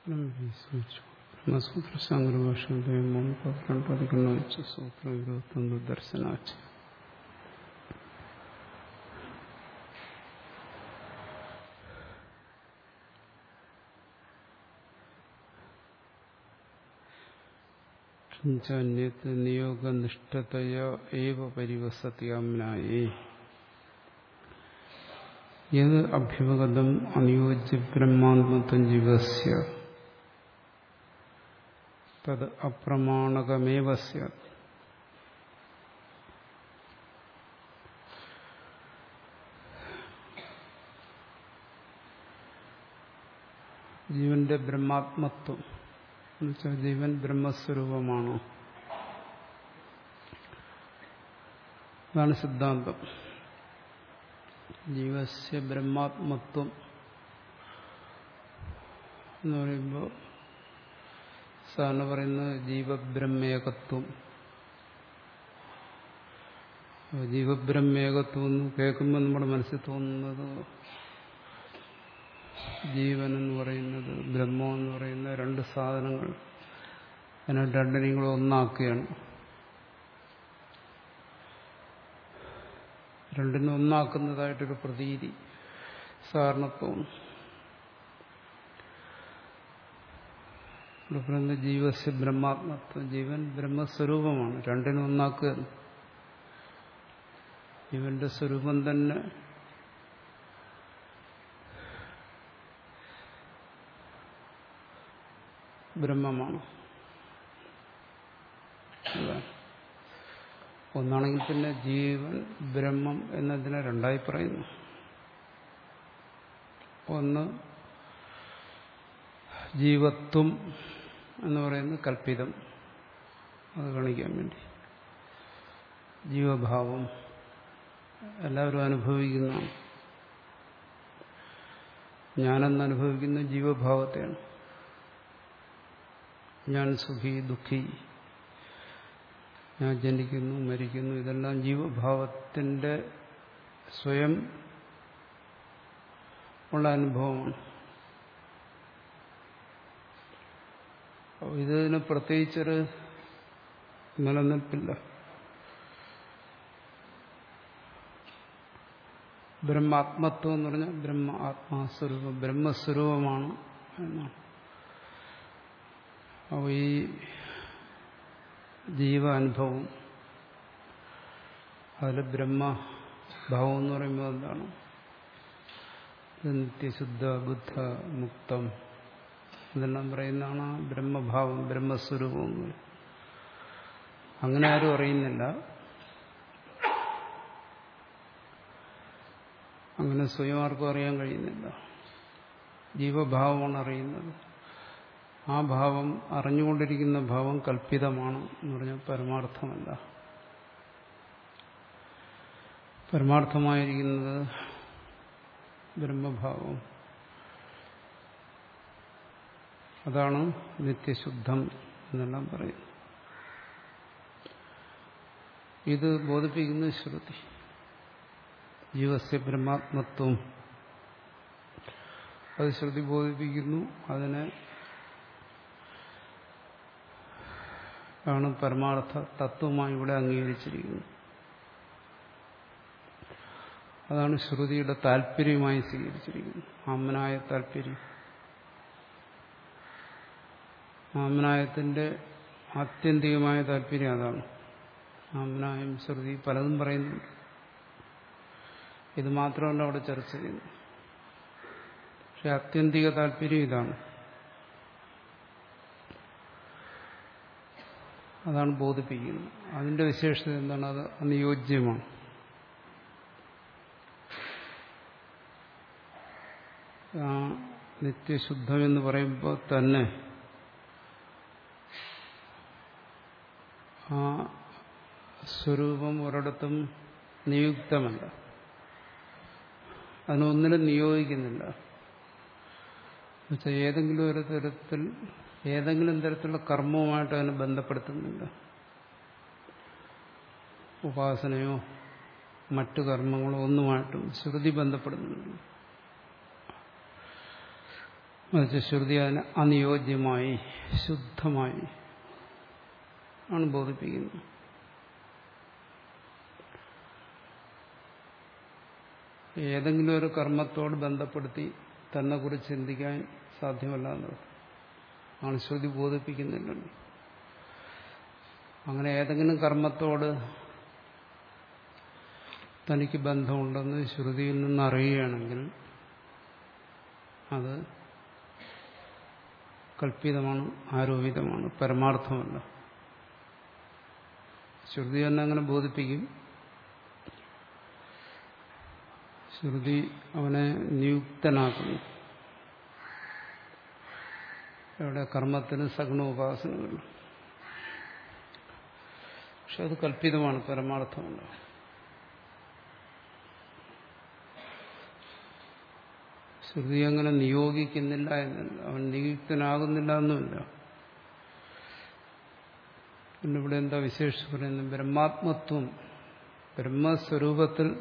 ബ്രഹ്മസൂത്രശാങ്കരഭാഷയുടെ മൂന്ന് പന്ത്രണ്ട് പതിക്കുന്ന വെച്ച് സൂത്രം ഇരുപത്തൊന്ന് ദർശനാച്ച് കിഞ്ചന്യത്ത് നിയോഗനിഷ്ഠതയ ഏവ പരിവസത്യാമ്നായേ യത് അഭ്യുപഗതം അനുയോജ്യ ബ്രഹ്മാത്മത്വം ജീവസ്യ തത് അപ്രമാണകമേവ സ്യാത് ജീവന്റെ ബ്രഹ്മാത്മത്വം എന്നുവെച്ചാൽ ജീവൻ ബ്രഹ്മസ്വരൂപമാണോ അതാണ് സിദ്ധാന്തം ജീവസ്യ ബ്രഹ്മാത്മത്വം എന്ന് പറയുമ്പോൾ സാധാരണ പറയുന്നത് ജീവബ്രഹ്മേകത്വം ജീവബ്രഹ്മേകത്വം എന്ന് കേൾക്കുമ്പോൾ നമ്മുടെ മനസ്സിൽ തോന്നുന്നത് ജീവൻ എന്ന് പറയുന്നത് ബ്രഹ്മം എന്ന് പറയുന്ന രണ്ട് സാധനങ്ങൾ അതിനെ രണ്ടിനെയും കൂടെ ഒന്നാക്കുകയാണ് രണ്ടിനും ഒന്നാക്കുന്നതായിട്ടൊരു പ്രതീതി സാധാരണത്വം ഇവിടെ പറയുന്ന ജീവസ്യ ബ്രഹ്മാത്മത്വം ജീവൻ ബ്രഹ്മസ്വരൂപമാണ് രണ്ടിനും ഒന്നാക്കുക ജീവന്റെ സ്വരൂപം തന്നെ ബ്രഹ്മമാണ് ഒന്നാണെങ്കിൽ പിന്നെ ജീവൻ ബ്രഹ്മം എന്നതിനെ രണ്ടായി പറയുന്നു ഒന്ന് ജീവത്വം എന്ന് പറയുന്നത് കൽപ്പിതം അത് കാണിക്കാൻ വേണ്ടി ജീവഭാവം എല്ലാവരും അനുഭവിക്കുന്നതാണ് ഞാനെന്ന് അനുഭവിക്കുന്ന ജീവഭാവത്തെയാണ് ഞാൻ സുഖി ദുഃഖി ഞാൻ ജനിക്കുന്നു മരിക്കുന്നു ഇതെല്ലാം ജീവഭാവത്തിന്റെ സ്വയം ഉള്ള അനുഭവമാണ് ഇതിന് പ്രത്യേകിച്ചൊരു നിലനിൽപ്പില്ല ബ്രഹ്മാത്മത്വം എന്ന് പറഞ്ഞാൽ ബ്രഹ്മ ആത്മാസ്വരൂപം ബ്രഹ്മസ്വരൂപമാണ് എന്നാണ് അപ്പോൾ ഈ ജീവാനുഭവം അതിൽ ബ്രഹ്മഭാവം എന്ന് പറയുമ്പോൾ എന്താണ് നിത്യശുദ്ധ ബുദ്ധ മുക്തം ഇതെല്ലാം പറയുന്നതാണ് ബ്രഹ്മഭാവം ബ്രഹ്മസ്വരൂപം അങ്ങനെ ആരും അറിയുന്നില്ല അങ്ങനെ സ്വയം ആർക്കും അറിയാൻ കഴിയുന്നില്ല ജീവഭാവമാണ് അറിയുന്നത് ആ ഭാവം അറിഞ്ഞുകൊണ്ടിരിക്കുന്ന ഭാവം കൽപ്പിതമാണ് എന്ന് പറഞ്ഞാൽ പരമാർത്ഥമല്ല പരമാർത്ഥമായിരിക്കുന്നത് ബ്രഹ്മഭാവം അതാണ് നിത്യശുദ്ധം എന്നെല്ലാം പറയുന്നു ഇത് ബോധിപ്പിക്കുന്ന ശ്രുതി ജീവസ്യ ബ്രഹ്മാത്മത്വം അത് ശ്രുതി ബോധിപ്പിക്കുന്നു അതിനെ ആണ് പരമാർത്ഥ തത്വമായി ഇവിടെ അംഗീകരിച്ചിരിക്കുന്നത് അതാണ് ശ്രുതിയുടെ താല്പര്യമായി സ്വീകരിച്ചിരിക്കുന്നത് ആമനായ താല്പര്യം ആമനായത്തിന്റെ ആത്യന്തികമായ താല്പര്യം അതാണ് ആമനായം ശ്രുതി പലതും പറയുന്നുണ്ട് ഇത് മാത്രമല്ല അവിടെ ചർച്ച ചെയ്യുന്നു പക്ഷെ ആത്യന്തിക താല്പര്യം ഇതാണ് അതാണ് ബോധിപ്പിക്കുന്നത് അതിന്റെ വിശേഷത എന്താണ് അത് അനുയോജ്യമാണ് ആ നിത്യശുദ്ധം എന്ന് പറയുമ്പോൾ തന്നെ ആ സ്വരൂപം ഒരിടത്തും നിയുക്തമല്ല അതിനൊന്നിനും നിയോഗിക്കുന്നില്ല എന്നുവെച്ചാൽ ഏതെങ്കിലും ഒരു തരത്തിൽ ഏതെങ്കിലും തരത്തിലുള്ള കർമ്മവുമായിട്ട് അതിനെ ബന്ധപ്പെടുത്തുന്നില്ല ഉപാസനയോ മറ്റു കർമ്മങ്ങളോ ഒന്നുമായിട്ടും ശ്രുതി ബന്ധപ്പെടുന്നുണ്ട് മറിച്ച് ശ്രുതി അതിനെ അനിയോജ്യമായി ശുദ്ധമായി ആണ് ബോധിപ്പിക്കുന്നത് ഏതെങ്കിലും ഒരു കർമ്മത്തോട് ബന്ധപ്പെടുത്തി തന്നെ കുറിച്ച് ചിന്തിക്കാൻ സാധ്യമല്ല എന്നത് ആണ് ശ്രുതി ബോധിപ്പിക്കുന്നില്ലല്ലോ അങ്ങനെ ഏതെങ്കിലും കർമ്മത്തോട് തനിക്ക് ബന്ധമുണ്ടെന്ന് ശ്രുതിയിൽ നിന്ന് അറിയുകയാണെങ്കിൽ അത് കൽപ്പിതമാണ് ആരോപിതമാണ് പരമാർത്ഥമല്ല ശ്രുതി തന്നെ അങ്ങനെ ബോധിപ്പിക്കും ശ്രുതി അവനെ നിയുക്തനാക്കുന്നു ഇവിടെ കർമ്മത്തിന് സഗുണോപാസനകൾ പക്ഷെ അത് കല്പിതമാണ് പരമാർത്ഥമല്ല ശ്രുതി അങ്ങനെ നിയോഗിക്കുന്നില്ല എന്നല്ല അവൻ നിയുക്തനാകുന്നില്ല എന്നുമില്ല പിന്നെ ഇവിടെ എന്താ വിശേഷിച്ച് പറയുന്നത് ബ്രഹ്മാത്മത്വം ബ്രഹ്മസ്വരൂപത്തിൽ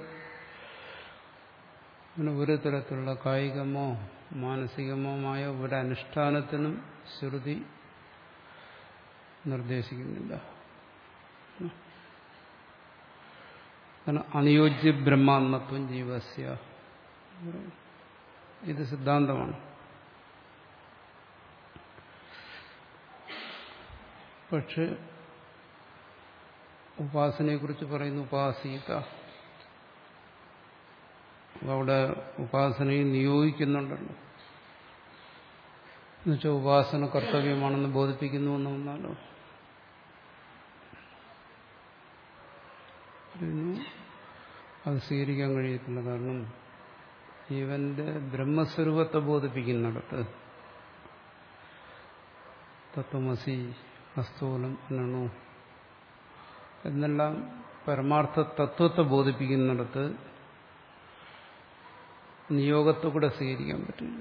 അങ്ങനെ ഒരു തരത്തിലുള്ള കായികമോ മാനസികമോമായ ഒരു അനുഷ്ഠാനത്തിനും ശ്രുതി നിർദ്ദേശിക്കുന്നില്ല കാരണം അനുയോജ്യ ബ്രഹ്മാത്മത്വം ജീവസ്യ ഇത് സിദ്ധാന്തമാണ് പക്ഷെ ഉപാസനയെക്കുറിച്ച് പറയുന്നു ഉപാസീത അവിടെ ഉപാസനയെ നിയോഗിക്കുന്നുണ്ടല്ലോ എന്നുവെച്ചാൽ ഉപാസന കർത്തവ്യമാണെന്ന് ബോധിപ്പിക്കുന്നു എന്ന് വന്നാലോ അത് സ്വീകരിക്കാൻ കഴിയത്തില്ല കാരണം ഇവന്റെ ബ്രഹ്മസ്വരൂപത്തെ ബോധിപ്പിക്കുന്നിടത്ത് തത്വമസി അസ്തോലം എന്നണു എന്നെല്ലാം പരമാർത്ഥ തത്വത്തെ ബോധിപ്പിക്കുന്നിടത്ത് നിയോഗത്തെ കൂടെ സ്വീകരിക്കാൻ പറ്റില്ല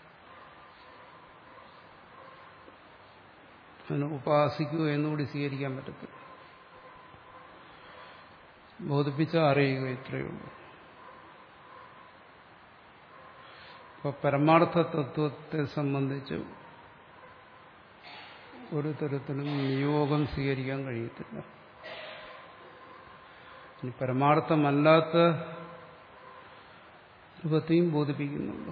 അതിനെ ഉപാസിക്കുക എന്നുകൂടി സ്വീകരിക്കാൻ പറ്റത്തില്ല ബോധിപ്പിച്ച അറിയുക ഇത്രയേ ഉള്ളൂ അപ്പോൾ പരമാർത്ഥ തത്വത്തെ സംബന്ധിച്ച് ഒരു തരത്തിലും നിയോഗം സ്വീകരിക്കാൻ കഴിയത്തില്ല ഇനി പരമാർത്ഥമല്ലാത്ത രൂപത്തെയും ബോധിപ്പിക്കുന്നുണ്ട്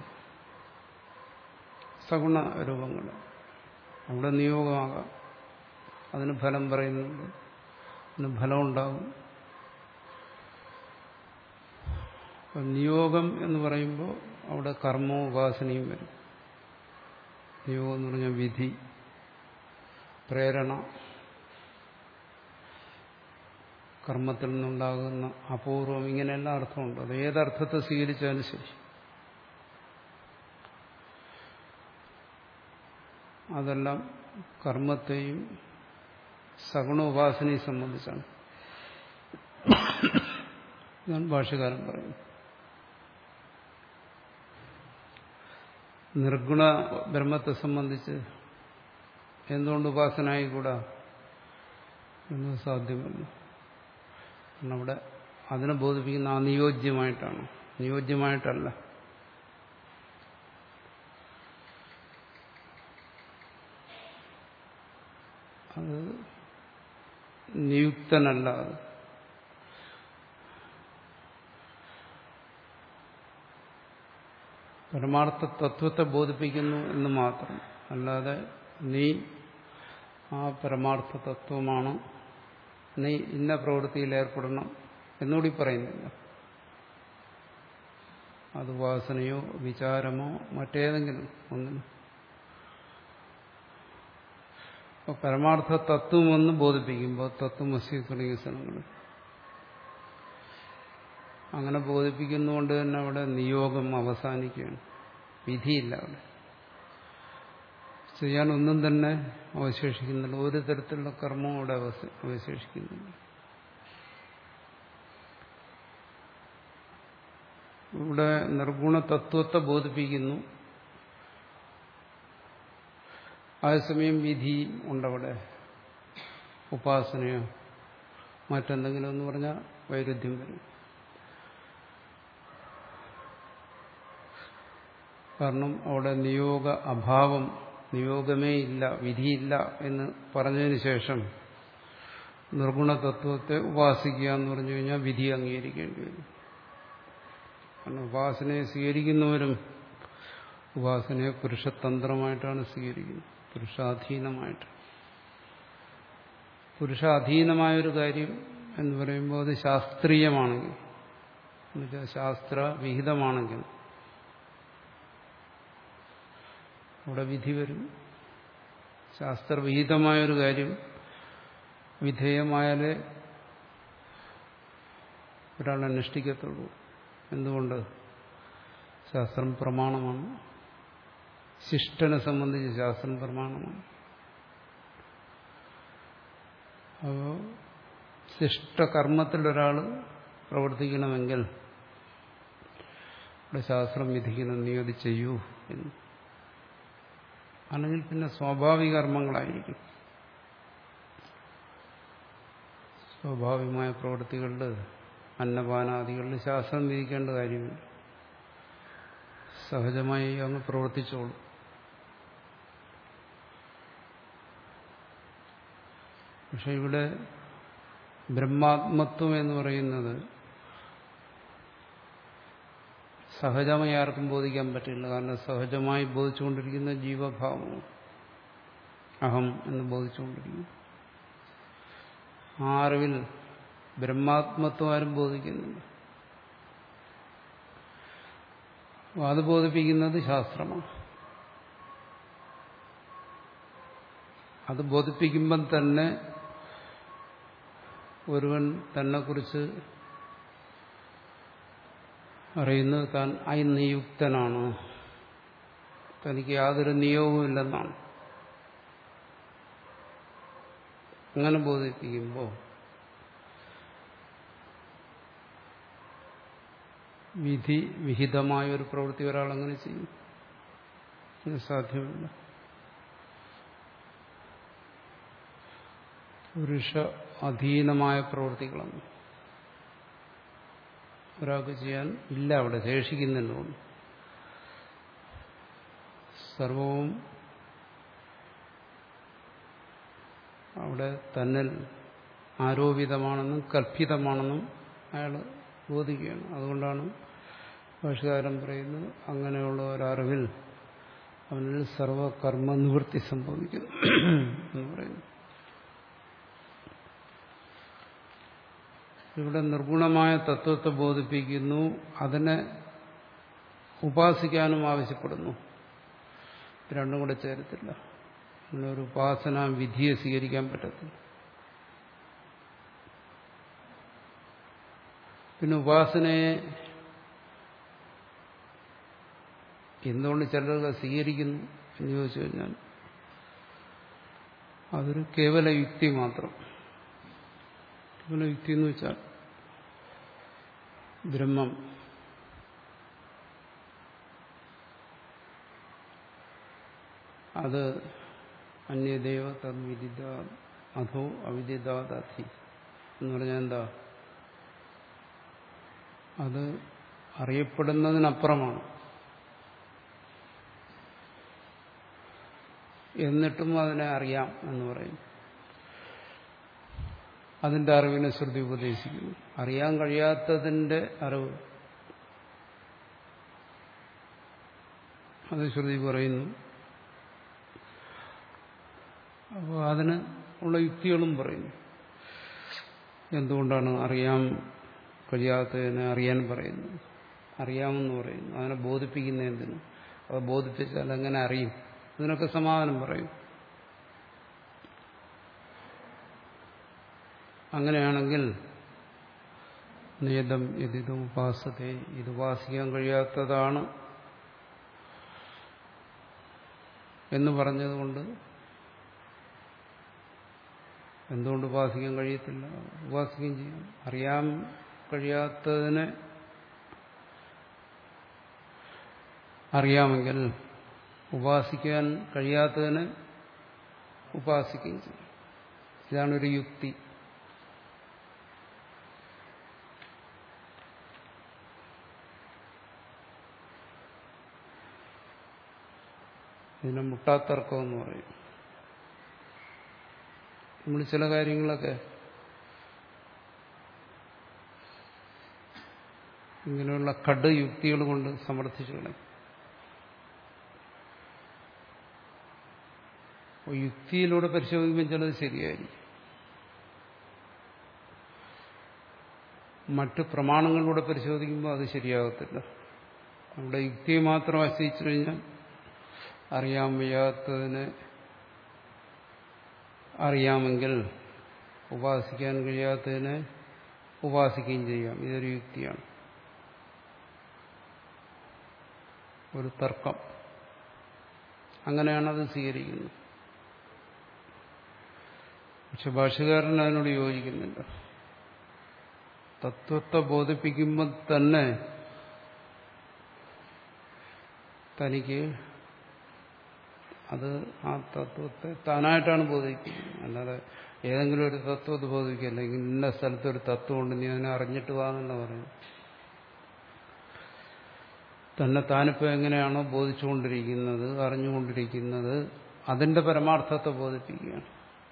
സഗുണ രൂപങ്ങൾ അവിടെ നിയോഗമാകാം അതിന് ഫലം പറയുന്നുണ്ട് അതിന് ഫലം ഉണ്ടാകും നിയോഗം എന്ന് പറയുമ്പോൾ അവിടെ കർമ്മവും ഉപാസനയും വരും നിയോഗം എന്ന് പറഞ്ഞാൽ വിധി പ്രേരണ കർമ്മത്തിൽ നിന്നുണ്ടാകുന്ന അപൂർവം ഇങ്ങനെയെല്ലാം അർത്ഥമുണ്ട് അത് ഏതർത്ഥത്തെ സ്വീകരിച്ചാലും ശരി അതെല്ലാം കർമ്മത്തെയും സഗുണ ഉപാസനയെ സംബന്ധിച്ചാണ് ഇതാണ് ഭാഷകാരൻ പറയുന്നത് നിർഗുണ ബ്രഹ്മത്തെ സംബന്ധിച്ച് എന്തുകൊണ്ട് ഉപാസനായിക്കൂടാ എന്നത് സാധ്യമല്ല കാരണം അവിടെ അതിനെ ബോധിപ്പിക്കുന്ന അനിയോജ്യമായിട്ടാണ് നിയോജ്യമായിട്ടല്ല അത് നിയുക്തനല്ല അത് പരമാർത്ഥ തത്വത്തെ ബോധിപ്പിക്കുന്നു എന്ന് മാത്രം അല്ലാതെ നീ ആ പരമാർത്ഥ തത്വമാണ് നീ ഇന്ന പ്രവൃത്തിയിൽ ഏർപ്പെടണം എന്നുകൂടി പറയുന്നില്ല അത് വാസനയോ വിചാരമോ മറ്റേതെങ്കിലും ഒന്നിനും അപ്പോൾ പരമാർത്ഥ തത്വമെന്ന് ബോധിപ്പിക്കുമ്പോൾ തത്വമസി തുടങ്ങിയ സ്ഥലങ്ങൾ അങ്ങനെ ബോധിപ്പിക്കുന്നതുകൊണ്ട് തന്നെ അവിടെ നിയോഗം അവസാനിക്കുകയാണ് വിധിയില്ല അവിടെ ചെയ്യാൻ ഒന്നും തന്നെ അവശേഷിക്കുന്നില്ല ഒരു തരത്തിലുള്ള കർമ്മവും അവിടെ അവശേഷിക്കുന്നില്ല ഇവിടെ നിർഗുണ തത്വത്തെ ബോധിപ്പിക്കുന്നു അതേസമയം വിധി ഉണ്ടവിടെ ഉപാസനയോ മറ്റെന്തെങ്കിലും എന്ന് പറഞ്ഞാൽ വൈരുദ്ധ്യം വരും കാരണം അവിടെ നിയോഗ അഭാവം നിയോഗമേ ഇല്ല വിധിയില്ല എന്ന് പറഞ്ഞതിന് ശേഷം നിർഗുണ തത്വത്തെ ഉപാസിക്കുക എന്ന് പറഞ്ഞു കഴിഞ്ഞാൽ വിധി അംഗീകരിക്കേണ്ടി വരും കാരണം ഉപാസനയെ സ്വീകരിക്കുന്നവരും ഉപാസനയെ പുരുഷതന്ത്രമായിട്ടാണ് സ്വീകരിക്കുന്നത് പുരുഷാധീനമായിട്ട് പുരുഷാധീനമായൊരു കാര്യം എന്ന് പറയുമ്പോൾ അത് ശാസ്ത്രീയമാണെങ്കിൽ എന്നുവെച്ചാൽ ശാസ്ത്ര വിഹിതമാണെങ്കിൽ അവിടെ വിധി വരും ശാസ്ത്രവിഹിതമായൊരു കാര്യം വിധേയമായാലേ ഒരാൾ അനുഷ്ഠിക്കത്തുള്ളൂ എന്തുകൊണ്ട് ശാസ്ത്രം പ്രമാണമാണ് ശിഷ്ടനെ സംബന്ധിച്ച് ശാസ്ത്രം പ്രമാണമാണ് അപ്പോൾ ശിഷ്ടകർമ്മത്തിൽ ഒരാൾ പ്രവർത്തിക്കണമെങ്കിൽ ഇവിടെ ശാസ്ത്രം വിധിക്കുന്ന നീ അത് ചെയ്യൂ എന്ന് അല്ലെങ്കിൽ പിന്നെ സ്വാഭാവിക കർമ്മങ്ങളായിരിക്കും സ്വാഭാവികമായ പ്രവൃത്തികളിൽ അന്നപാനാദികളിൽ ശാസ്ത്രം വിധിക്കേണ്ട കാര്യമില്ല സഹജമായി അങ്ങ് പ്രവർത്തിച്ചോളൂ പക്ഷെ ഇവിടെ ബ്രഹ്മാത്മത്വം എന്ന് പറയുന്നത് സഹജമായി ആർക്കും ബോധിക്കാൻ പറ്റില്ല കാരണം സഹജമായി ബോധിച്ചുകൊണ്ടിരിക്കുന്ന ജീവഭാവമാണ് അഹം എന്ന് ബോധിച്ചുകൊണ്ടിരിക്കുന്നു ആ അറിവിൽ ബ്രഹ്മാത്മത്വം ആരും ബോധിക്കുന്നില്ല അത് ബോധിപ്പിക്കുന്നത് ശാസ്ത്രമാണ് അത് ബോധിപ്പിക്കുമ്പം തന്നെ ഒരുവൻ തന്നെക്കുറിച്ച് അറിയുന്നത് താൻ അനിയുക്തനാണ് തനിക്ക് യാതൊരു നിയോഗവുമില്ലെന്നാണ് അങ്ങനെ ബോധിപ്പിക്കുമ്പോൾ വിധി വിഹിതമായ ഒരു പ്രവൃത്തി ഒരാൾ അങ്ങനെ ചെയ്യും അത് സാധ്യമല്ല പുരുഷ അധീനമായ പ്രവൃത്തികളൊന്നും ഒരാൾക്ക് ചെയ്യാൻ ഇല്ല അവിടെ ശേഷിക്കുന്നില്ല സർവവും അവിടെ തന്നിൽ ആരോപിതമാണെന്നും കൽപ്പിതമാണെന്നും അയാൾ ബോധിക്കുകയാണ് അതുകൊണ്ടാണ് ഭാഷകാരൻ പറയുന്നത് അങ്ങനെയുള്ള ഒരറിവിൽ അവനിൽ സർവകർമ്മ നിവൃത്തി സംഭവിക്കുന്നു എന്ന് പറയുന്നു ഇവിടെ നിർഗുണമായ തത്വത്തെ ബോധിപ്പിക്കുന്നു അതിനെ ഉപാസിക്കാനും ആവശ്യപ്പെടുന്നു രണ്ടും കൂടെ ചേരത്തില്ല അങ്ങനെ ഒരു ഉപാസന വിധിയെ സ്വീകരിക്കാൻ പറ്റത്തില്ല പിന്നെ ഉപാസനയെ എന്തുകൊണ്ട് ചിലർ സ്വീകരിക്കുന്നു എന്ന് ചോദിച്ചു കഴിഞ്ഞാൽ അതൊരു കേവല യുക്തി മാത്രം കേവല യുക്തി എന്ന് വെച്ചാൽ ബ്രഹ്മം അത് അന്യദേവ തദ്വിദിത അധോ അവിദിതാദി എന്ന് പറഞ്ഞാൽ എന്താ അത് അറിയപ്പെടുന്നതിനപ്പുറമാണ് എന്നിട്ടും അതിനെ അറിയാം എന്ന് പറയും അതിന്റെ അറിവിനെ ശ്രുതി ഉപദേശിക്കുന്നു അറിയാൻ കഴിയാത്തതിന്റെ അറിവ് അത് ശ്രുതി പറയുന്നു അപ്പോൾ അതിന് ഉള്ള യുക്തികളും പറയുന്നു എന്തുകൊണ്ടാണ് അറിയാൻ കഴിയാത്തതിനെ അറിയാൻ പറയുന്നത് അറിയാമെന്ന് പറയുന്നു അതിനെ ബോധിപ്പിക്കുന്ന എന്തിനു അത് ബോധിപ്പിച്ചാൽ എങ്ങനെ അറിയും ഇതിനൊക്കെ സമാധാനം പറയും അങ്ങനെയാണെങ്കിൽ നിയതം ഇതിത് ഉപാസത്തെ ഇത് ഉപാസിക്കാൻ കഴിയാത്തതാണ് എന്ന് പറഞ്ഞതുകൊണ്ട് എന്തുകൊണ്ട് ഉപാസിക്കാൻ കഴിയത്തില്ല ഉപാസിക്കുകയും ചെയ്യാം അറിയാൻ കഴിയാത്തതിനെ അറിയാമെങ്കിൽ ഉപാസിക്കാൻ കഴിയാത്തതിന് ഉപാസിക്കുകയും ചെയ്യും ഇതാണൊരു യുക്തി ഇതിനെ മുട്ടാത്തർക്കം എന്ന് പറയും നമ്മൾ ചില കാര്യങ്ങളൊക്കെ ഇങ്ങനെയുള്ള കട് യുക്തികൾ കൊണ്ട് സമർത്ഥിച്ചു കളയും അപ്പോൾ യുക്തിയിലൂടെ പരിശോധിക്കുമ്പോൾ ചിലത് ശരിയായിരിക്കും മറ്റ് പ്രമാണങ്ങളിലൂടെ പരിശോധിക്കുമ്പോൾ അത് ശരിയാകത്തില്ല നമ്മുടെ യുക്തിയെ മാത്രം ആശ്രയിച്ചു കഴിഞ്ഞാൽ അറിയാൻ വയ്യാത്തതിനെ അറിയാമെങ്കിൽ ഉപാസിക്കാൻ കഴിയാത്തതിനെ ഉപാസിക്കുകയും ചെയ്യാം ഇതൊരു യുക്തിയാണ് ഒരു തർക്കം അങ്ങനെയാണ് അത് സ്വീകരിക്കുന്നത് പക്ഷെ ഭാഷകാരൻ അതിനോട് യോജിക്കുന്നില്ല തത്വത്തെ ബോധിപ്പിക്കുമ്പോൾ തന്നെ തനിക്ക് അത് ആ തത്വത്തെ താനായിട്ടാണ് ബോധിക്കുന്നത് അല്ലാതെ ഏതെങ്കിലും ഒരു തത്വത്തെ ബോധിക്കുകയല്ല ഇന്ന സ്ഥലത്ത് ഒരു തത്വമുണ്ട് നീ അതിനെ അറിഞ്ഞിട്ട് വാന്നല്ല പറയുന്നത് തന്നെ താനിപ്പോൾ എങ്ങനെയാണോ ബോധിച്ചുകൊണ്ടിരിക്കുന്നത് അറിഞ്ഞുകൊണ്ടിരിക്കുന്നത് അതിന്റെ പരമാർത്ഥത്തെ ബോധിപ്പിക്കുകയാണ്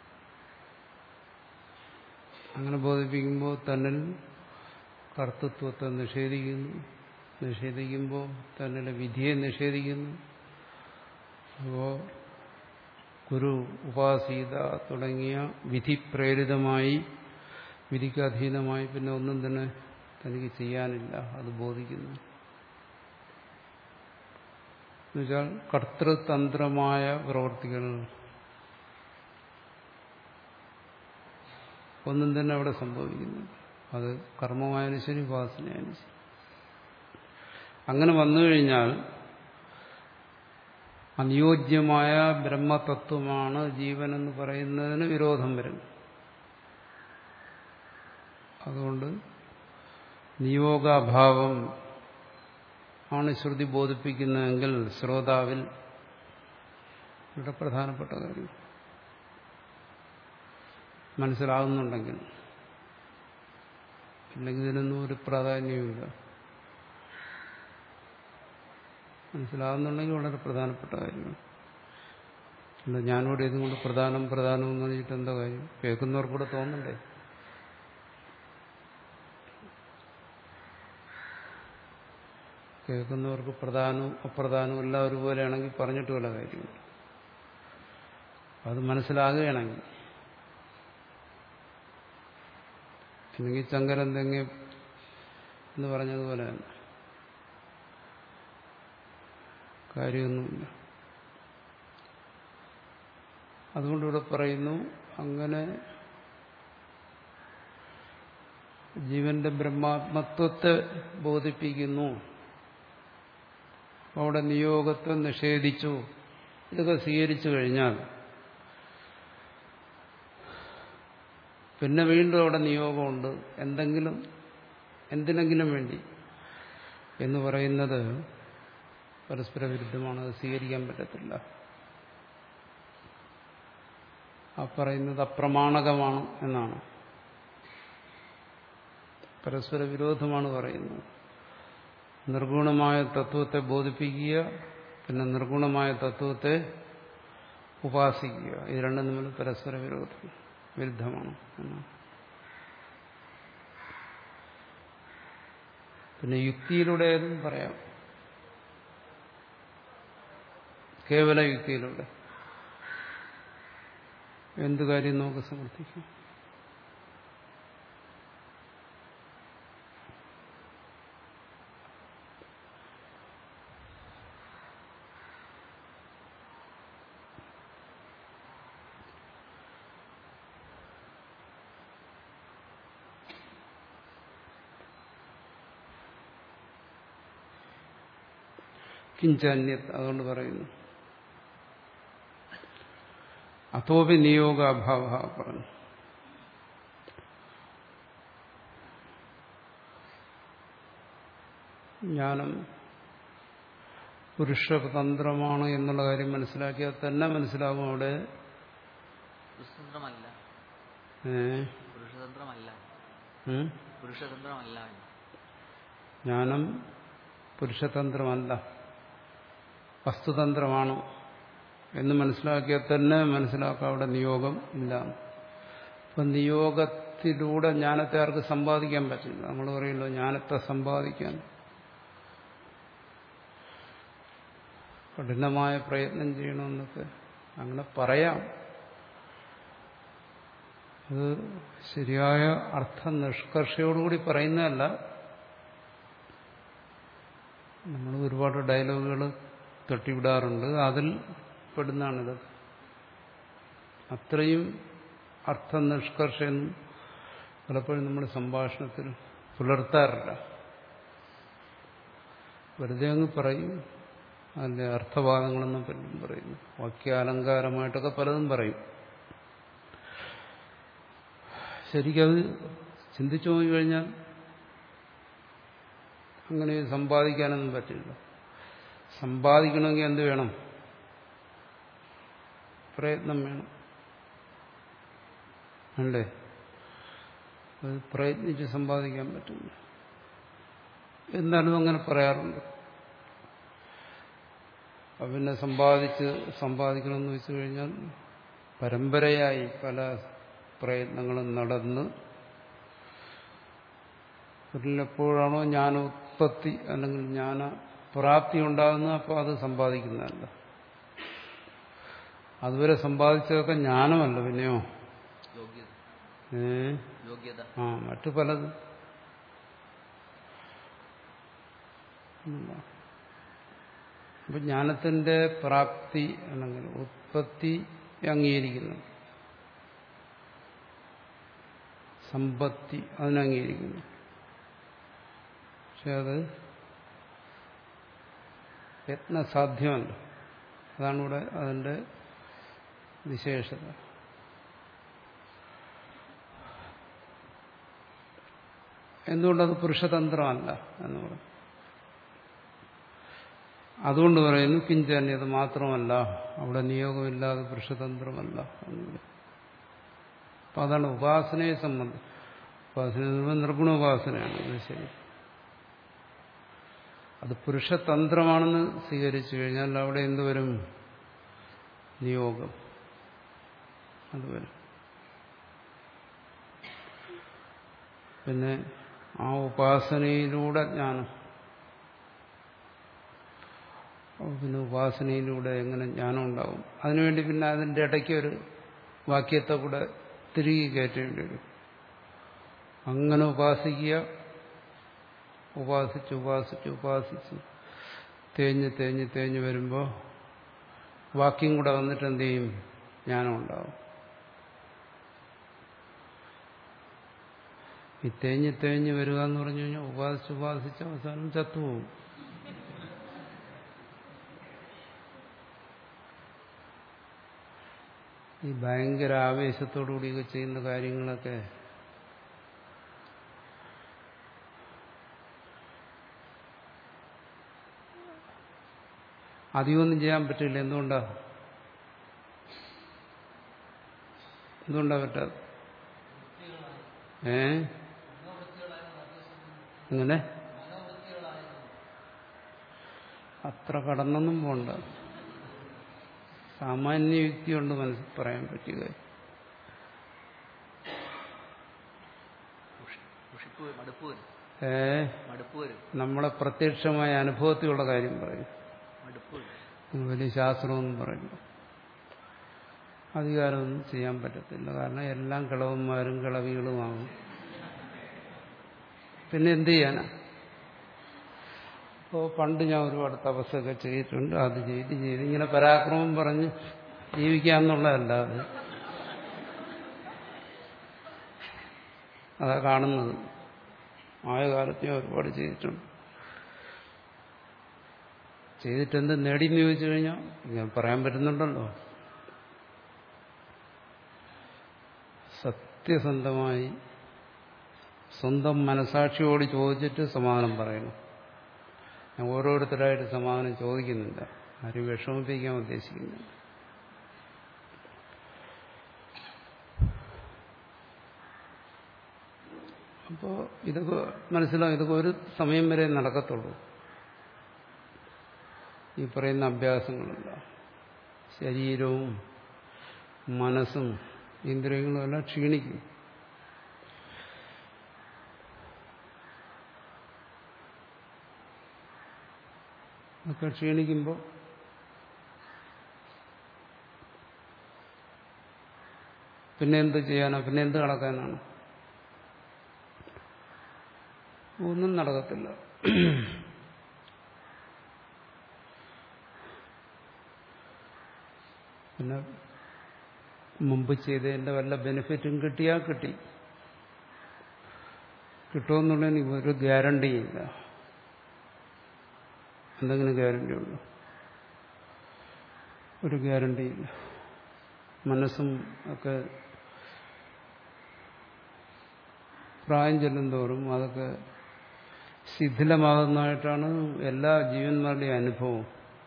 അങ്ങനെ ബോധിപ്പിക്കുമ്പോൾ തന്നിൽ കർത്തൃത്വത്തെ നിഷേധിക്കുന്നു നിഷേധിക്കുമ്പോൾ തന്നിലെ വിധിയെ നിഷേധിക്കുന്നു അപ്പോൾ ഗുരു ഉപാസീത തുടങ്ങിയ വിധി പ്രേരിതമായി വിധിക്ക് അധീനമായി പിന്നെ ഒന്നും തന്നെ തനിക്ക് ചെയ്യാനില്ല അത് ബോധിക്കുന്നു എന്നുവെച്ചാൽ കർത്തൃതന്ത്രമായ പ്രവർത്തികൾ ഒന്നും തന്നെ അവിടെ സംഭവിക്കുന്നു അത് കർമ്മമായാലും ശരി ഉപാസനയായാലും ശരി അങ്ങനെ വന്നു കഴിഞ്ഞാൽ അനുയോജ്യമായ ബ്രഹ്മതത്വമാണ് ജീവൻ എന്ന് പറയുന്നതിന് വിരോധം വരും അതുകൊണ്ട് നിയോഗാഭാവം ആണ് ശ്രുതി ബോധിപ്പിക്കുന്നതെങ്കിൽ ശ്രോതാവിൽ ഇവിടെ പ്രധാനപ്പെട്ട കാര്യം മനസ്സിലാകുന്നുണ്ടെങ്കിൽ ഇല്ലെങ്കിൽ ഇതിനൊന്നും ഒരു പ്രാധാന്യവുമില്ല മനസ്സിലാകുന്നുണ്ടെങ്കിൽ വളരെ പ്രധാനപ്പെട്ട കാര്യമാണ് അല്ല ഞാനിവിടെ ഇതും കൊണ്ട് പ്രധാനം പ്രധാനം എന്ന് പറഞ്ഞിട്ട് എന്താ കാര്യം കേൾക്കുന്നവർക്കൂടെ തോന്നണ്ടേ കേൾക്കുന്നവർക്ക് പ്രധാനവും അപ്രധാനവും എല്ലാം ഒരുപോലെയാണെങ്കിൽ പറഞ്ഞിട്ട് വല്ല കാര്യമില്ല അത് മനസ്സിലാകുകയാണെങ്കിൽ അല്ലെങ്കിൽ ചങ്കരൻ തെങ്ങി എന്ന് പറഞ്ഞതുപോലെ തന്നെ കാര്യമൊന്നുമില്ല അതുകൊണ്ടിവിടെ പറയുന്നു അങ്ങനെ ജീവന്റെ ബ്രഹ്മാത്മത്വത്തെ ബോധിപ്പിക്കുന്നു അവിടെ നിയോഗത്തെ നിഷേധിച്ചു ഇതൊക്കെ സ്വീകരിച്ചു കഴിഞ്ഞാൽ പിന്നെ വീണ്ടും അവിടെ നിയോഗമുണ്ട് എന്തെങ്കിലും എന്തിനെങ്കിലും വേണ്ടി എന്ന് പറയുന്നത് പരസ്പര വിരുദ്ധമാണ് അത് സ്വീകരിക്കാൻ പറ്റത്തില്ല ആ പറയുന്നത് അപ്രമാണകമാണ് എന്നാണ് പരസ്പര വിരോധമാണ് പറയുന്നത് നിർഗുണമായ തത്വത്തെ ബോധിപ്പിക്കുക പിന്നെ നിർഗുണമായ തത്വത്തെ ഉപാസിക്കുക ഇത് രണ്ടും തമ്മിൽ പരസ്പര വിരോധം വിരുദ്ധമാണ് എന്നാണ് പിന്നെ യുക്തിയിലൂടെ ഏതും പറയാം കേവല യുക്തിയിലൂടെ എന്ത് കാര്യം നമുക്ക് സമർത്ഥിക്കാം കിഞ്ചന്യത് അതുകൊണ്ട് പറയുന്നു അത്തോപി നിയോഗാഭാവ പറഞ്ഞു ജ്ഞാനം പുരുഷതന്ത്രമാണ് എന്നുള്ള കാര്യം മനസ്സിലാക്കിയാൽ തന്നെ മനസ്സിലാകും അവിടെ പുരുഷതന്ത്രമല്ല ഏ, പുരുഷതന്ത്രമല്ല ഉം? പുരുഷതന്ത്രമല്ല ജ്ഞാനം പുരുഷതന്ത്രമല്ല വസ്തുതന്ത്രമാണ് എന്ന് മനസ്സിലാക്കിയാൽ തന്നെ മനസ്സിലാക്കാം അവിടെ നിയോഗം ഇല്ല അപ്പം നിയോഗത്തിലൂടെ ജ്ഞാനത്തെ ആർക്ക് സമ്പാദിക്കാൻ പറ്റില്ല നമ്മൾ പറയുമല്ലോ ജ്ഞാനത്തെ സമ്പാദിക്കാൻ കഠിനമായ പ്രയത്നം ചെയ്യണമെന്നൊക്കെ അങ്ങനെ പറയാം അത് ശരിയായ അർത്ഥ നിഷ്കർഷയോടുകൂടി പറയുന്നതല്ല നമ്മൾ ഒരുപാട് ഡയലോഗുകൾ തട്ടിവിടാറുണ്ട് അതിൽ പെടുന്നതാണിത് അത്രയും അർത്ഥനിഷ്കർഷയൊന്നും പലപ്പോഴും നമ്മൾ സംഭാഷണത്തിൽ പുലർത്താറില്ല വെറുതെ അങ്ങ് പറയും അതിൻ്റെ അർത്ഥവാദങ്ങളെന്നും പലരും പറയുന്നു വാക്യാലങ്കാരമായിട്ടൊക്കെ പലതും പറയും ശരിക്കത് ചിന്തിച്ചു നോക്കിക്കഴിഞ്ഞാൽ അങ്ങനെ സമ്പാദിക്കാനൊന്നും പറ്റില്ല സമ്പാദിക്കണമെങ്കിൽ എന്ത് വേണം പ്രയത്നം വേണം അല്ലേ അത് പ്രയത്നിച്ച് സമ്പാദിക്കാൻ പറ്റില്ല എന്നാലും അങ്ങനെ പറയാറുണ്ട് അപ്പം പിന്നെ സമ്പാദിച്ച് സമ്പാദിക്കണമെന്ന് വെച്ചു കഴിഞ്ഞാൽ പരമ്പരയായി പല പ്രയത്നങ്ങളും നടന്ന് എപ്പോഴാണോ ജ്ഞാനോത്പത്തി അല്ലെങ്കിൽ ജ്ഞാന പ്രാപ്തി ഉണ്ടാകുന്നത് അപ്പോൾ അത് സമ്പാദിക്കുന്നതല്ല അതുവരെ സമ്പാദിച്ചതൊക്കെ ജ്ഞാനമല്ല പിന്നെയോ യോഗ്യത ഏ യോഗ്യത ആ മറ്റു പലതും അപ്പൊ ജ്ഞാനത്തിന്റെ പ്രാപ്തി അല്ലെങ്കിൽ ഉത്പത്തി അംഗീകരിക്കുന്നു സമ്പത്തി അതിനംഗീകരിക്കുന്നു പക്ഷെ അത് യത്നസാധ്യമല്ല അതാണ് ഇവിടെ അതിന്റെ വിശേഷത എന്തുകൊണ്ടത് പുരുഷതന്ത്രമല്ല എന്ന് പറയും അതുകൊണ്ട് പറയുന്നു കിഞ്ചന്യത് മാത്രമല്ല അവിടെ നിയോഗമില്ലാതെ പുരുഷതന്ത്രമല്ല എന്ന് പറയും അപ്പൊ അതാണ് ഉപാസനയെ സംബന്ധിച്ച് ഉപാസന എന്ന് പറയുമ്പോൾ നിർഗുണോപാസനയാണ് അത് ശരി അത് പുരുഷതന്ത്രമാണെന്ന് സ്വീകരിച്ചു കഴിഞ്ഞാൽ അവിടെ എന്തുവരും നിയോഗം അത് വരും പിന്നെ ആ ഉപാസനയിലൂടെ ജ്ഞാനം അപ്പൊ പിന്നെ ഉപാസനയിലൂടെ എങ്ങനെ ജ്ഞാനം ഉണ്ടാവും അതിനുവേണ്ടി പിന്നെ അതിൻ്റെ ഇടയ്ക്ക് ഒരു വാക്യത്തെ കൂടെ തിരികെ കയറ്റേണ്ടി വരും അങ്ങനെ ഉപാസിക്കുക ഉപാസിച്ച് ഉപാസിച്ച് ഉപാസിച്ച് തേഞ്ഞ് തേഞ്ഞ് തേഞ്ഞ് വരുമ്പോൾ വാക്യം കൂടെ വന്നിട്ട് എന്ത് ചെയ്യും ജ്ഞാനം ഉണ്ടാവും ഈ തേഞ്ഞ് തേഞ്ഞ് വരിക എന്ന് പറഞ്ഞു കഴിഞ്ഞാൽ ഉപാസിച്ച് ഉപാസിച്ച് അവസാനം ചത്തുപോകും ഈ ഭയങ്കര ആവേശത്തോടുകൂടിയൊക്കെ ചെയ്യുന്ന കാര്യങ്ങളൊക്കെ അധികമൊന്നും ചെയ്യാൻ പറ്റില്ല എന്തുകൊണ്ടാ എന്തുകൊണ്ടാ പറ്റാതെ ഏ അങ്ങനെ അത്ര കടന്നൊന്നും പോണ്ട സാമാന്യ യുക്തി കൊണ്ട് മനസ്സിൽ പറയാൻ പറ്റിയ കാര്യം ഉഷ്- ഉഷിപ്പ് വരും, മടുപ്പ് വരും ഏ മടുപ്പ് വരും നമ്മളെ പ്രത്യക്ഷമായ അനുഭവത്തിലുള്ള കാര്യം പറയും മടുപ്പ് വരും ഇത് വലിയ ശാസ്ത്രമൊന്നും പറയില്ല അധികാരമൊന്നും ചെയ്യാൻ പറ്റത്തില്ല കാരണം എല്ലാം കിളവന്മാരും കിളവികളുമാകും പിന്നെ എന്ത് ചെയ്യാനാ അപ്പോൾ പണ്ട് ഞാൻ ഒരുപാട് തപസ്സൊക്കെ ചെയ്തിട്ടുണ്ട് അത് ചെയ്ത് ചെയ്ത് ഇങ്ങനെ പരാക്രമം പറഞ്ഞ് ജീവിക്കാന്നുള്ളതല്ല അത് അതാ കാണുന്നത് ആയ കാലത്ത് ഞാൻ ഒരുപാട് ചെയ്തിട്ടുണ്ട് ചെയ്തിട്ട് എന്ത് നേടിയെന്ന് ചോദിച്ചു കഴിഞ്ഞാൽ ഞാൻ പറയാൻ പറ്റുന്നുണ്ടല്ലോ സത്യസന്ധമായി സ്വന്തം മനസാക്ഷിയോട് ചോദിച്ചിട്ട് സമാധാനം പറയണം ഞാൻ ഓരോരുത്തരായിട്ട് സമാധാനം ചോദിക്കുന്നില്ല ആരും വിഷമിപ്പിക്കാൻ ഉദ്ദേശിക്കുന്നില്ല അപ്പോൾ ഇതൊക്കെ മനസ്സിലാവും ഇതൊക്കെ ഒരു സമയം വരെ നടക്കത്തുള്ളൂ ഈ പറയുന്ന അഭ്യാസങ്ങളല്ല ശരീരവും മനസ്സും ഇന്ദ്രിയങ്ങളും എല്ലാം ക്ഷീണിക്കും ഒക്കെ ക്ഷീണിക്കുമ്പോൾ പിന്നെ എന്ത് ചെയ്യാനാ പിന്നെ എന്ത് നടക്കാനാണ് ഒന്നും നടക്കത്തില്ല പിന്നെ മുമ്പ് ചെയ്തതിന്റെ വല്ല ബെനിഫിറ്റും കിട്ടിയാൽ കിട്ടി കിട്ടുമെന്നുള്ളതിന് ഒരു ഗ്യാരണ്ടിയില്ല എന്തെങ്കിലും ഗ്യാരണ്ടി ഉണ്ടോ ഒരു ഗ്യാരണ്ടിയില്ല മനസ്സും ഒക്കെ പ്രായം ചെല്ലുന്തോറും അതൊക്കെ ശിഥിലമാകുന്നതായിട്ടാണ് എല്ലാ ജീവന്മാരുടെയും അനുഭവം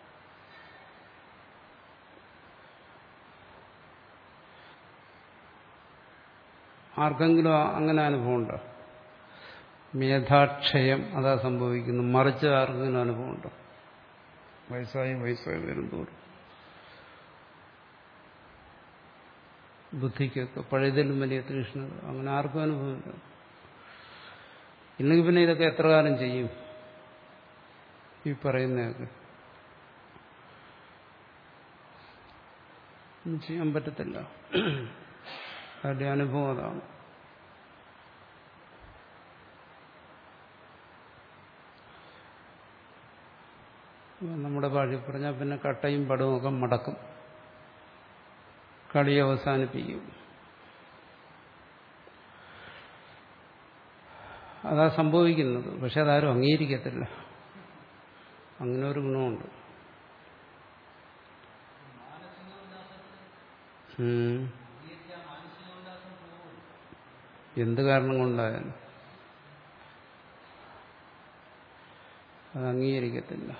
ആർക്കെങ്കിലും അങ്ങനെ അനുഭവം ഉണ്ടോ മേധാക്ഷയം അതാ സംഭവിക്കുന്നു മറിച്ച് ആർക്കെങ്കിലും അനുഭവം ഉണ്ടോ വയസ്സായി വയസ്സായി വരുന്തോറും ബുദ്ധിക്കൊക്കെ പഴയതിലും വലിയ തീഷ്ണത അങ്ങനെ ആർക്കും അനുഭവമില്ല ഇല്ലെങ്കിൽ പിന്നെ ഇതൊക്കെ എത്ര കാലം ചെയ്യും ഈ പറയുന്നതൊക്കെ ഒന്നും ചെയ്യാൻ പറ്റത്തില്ല അവരുടെ അനുഭവം അതാണ് നമ്മുടെ ഭാഷ പറഞ്ഞാൽ പിന്നെ കട്ടയും പടവും ഒക്കെ മടക്കും കളി അവസാനിപ്പിക്കും അതാ സംഭവിക്കുന്നത് പക്ഷെ അതാരും അംഗീകരിക്കത്തില്ല അങ്ങനെ ഒരു ഗുണമുണ്ട് ഉം. എന്ത് കാരണം കൊണ്ടായാലും അത് അംഗീകരിക്കത്തില്ല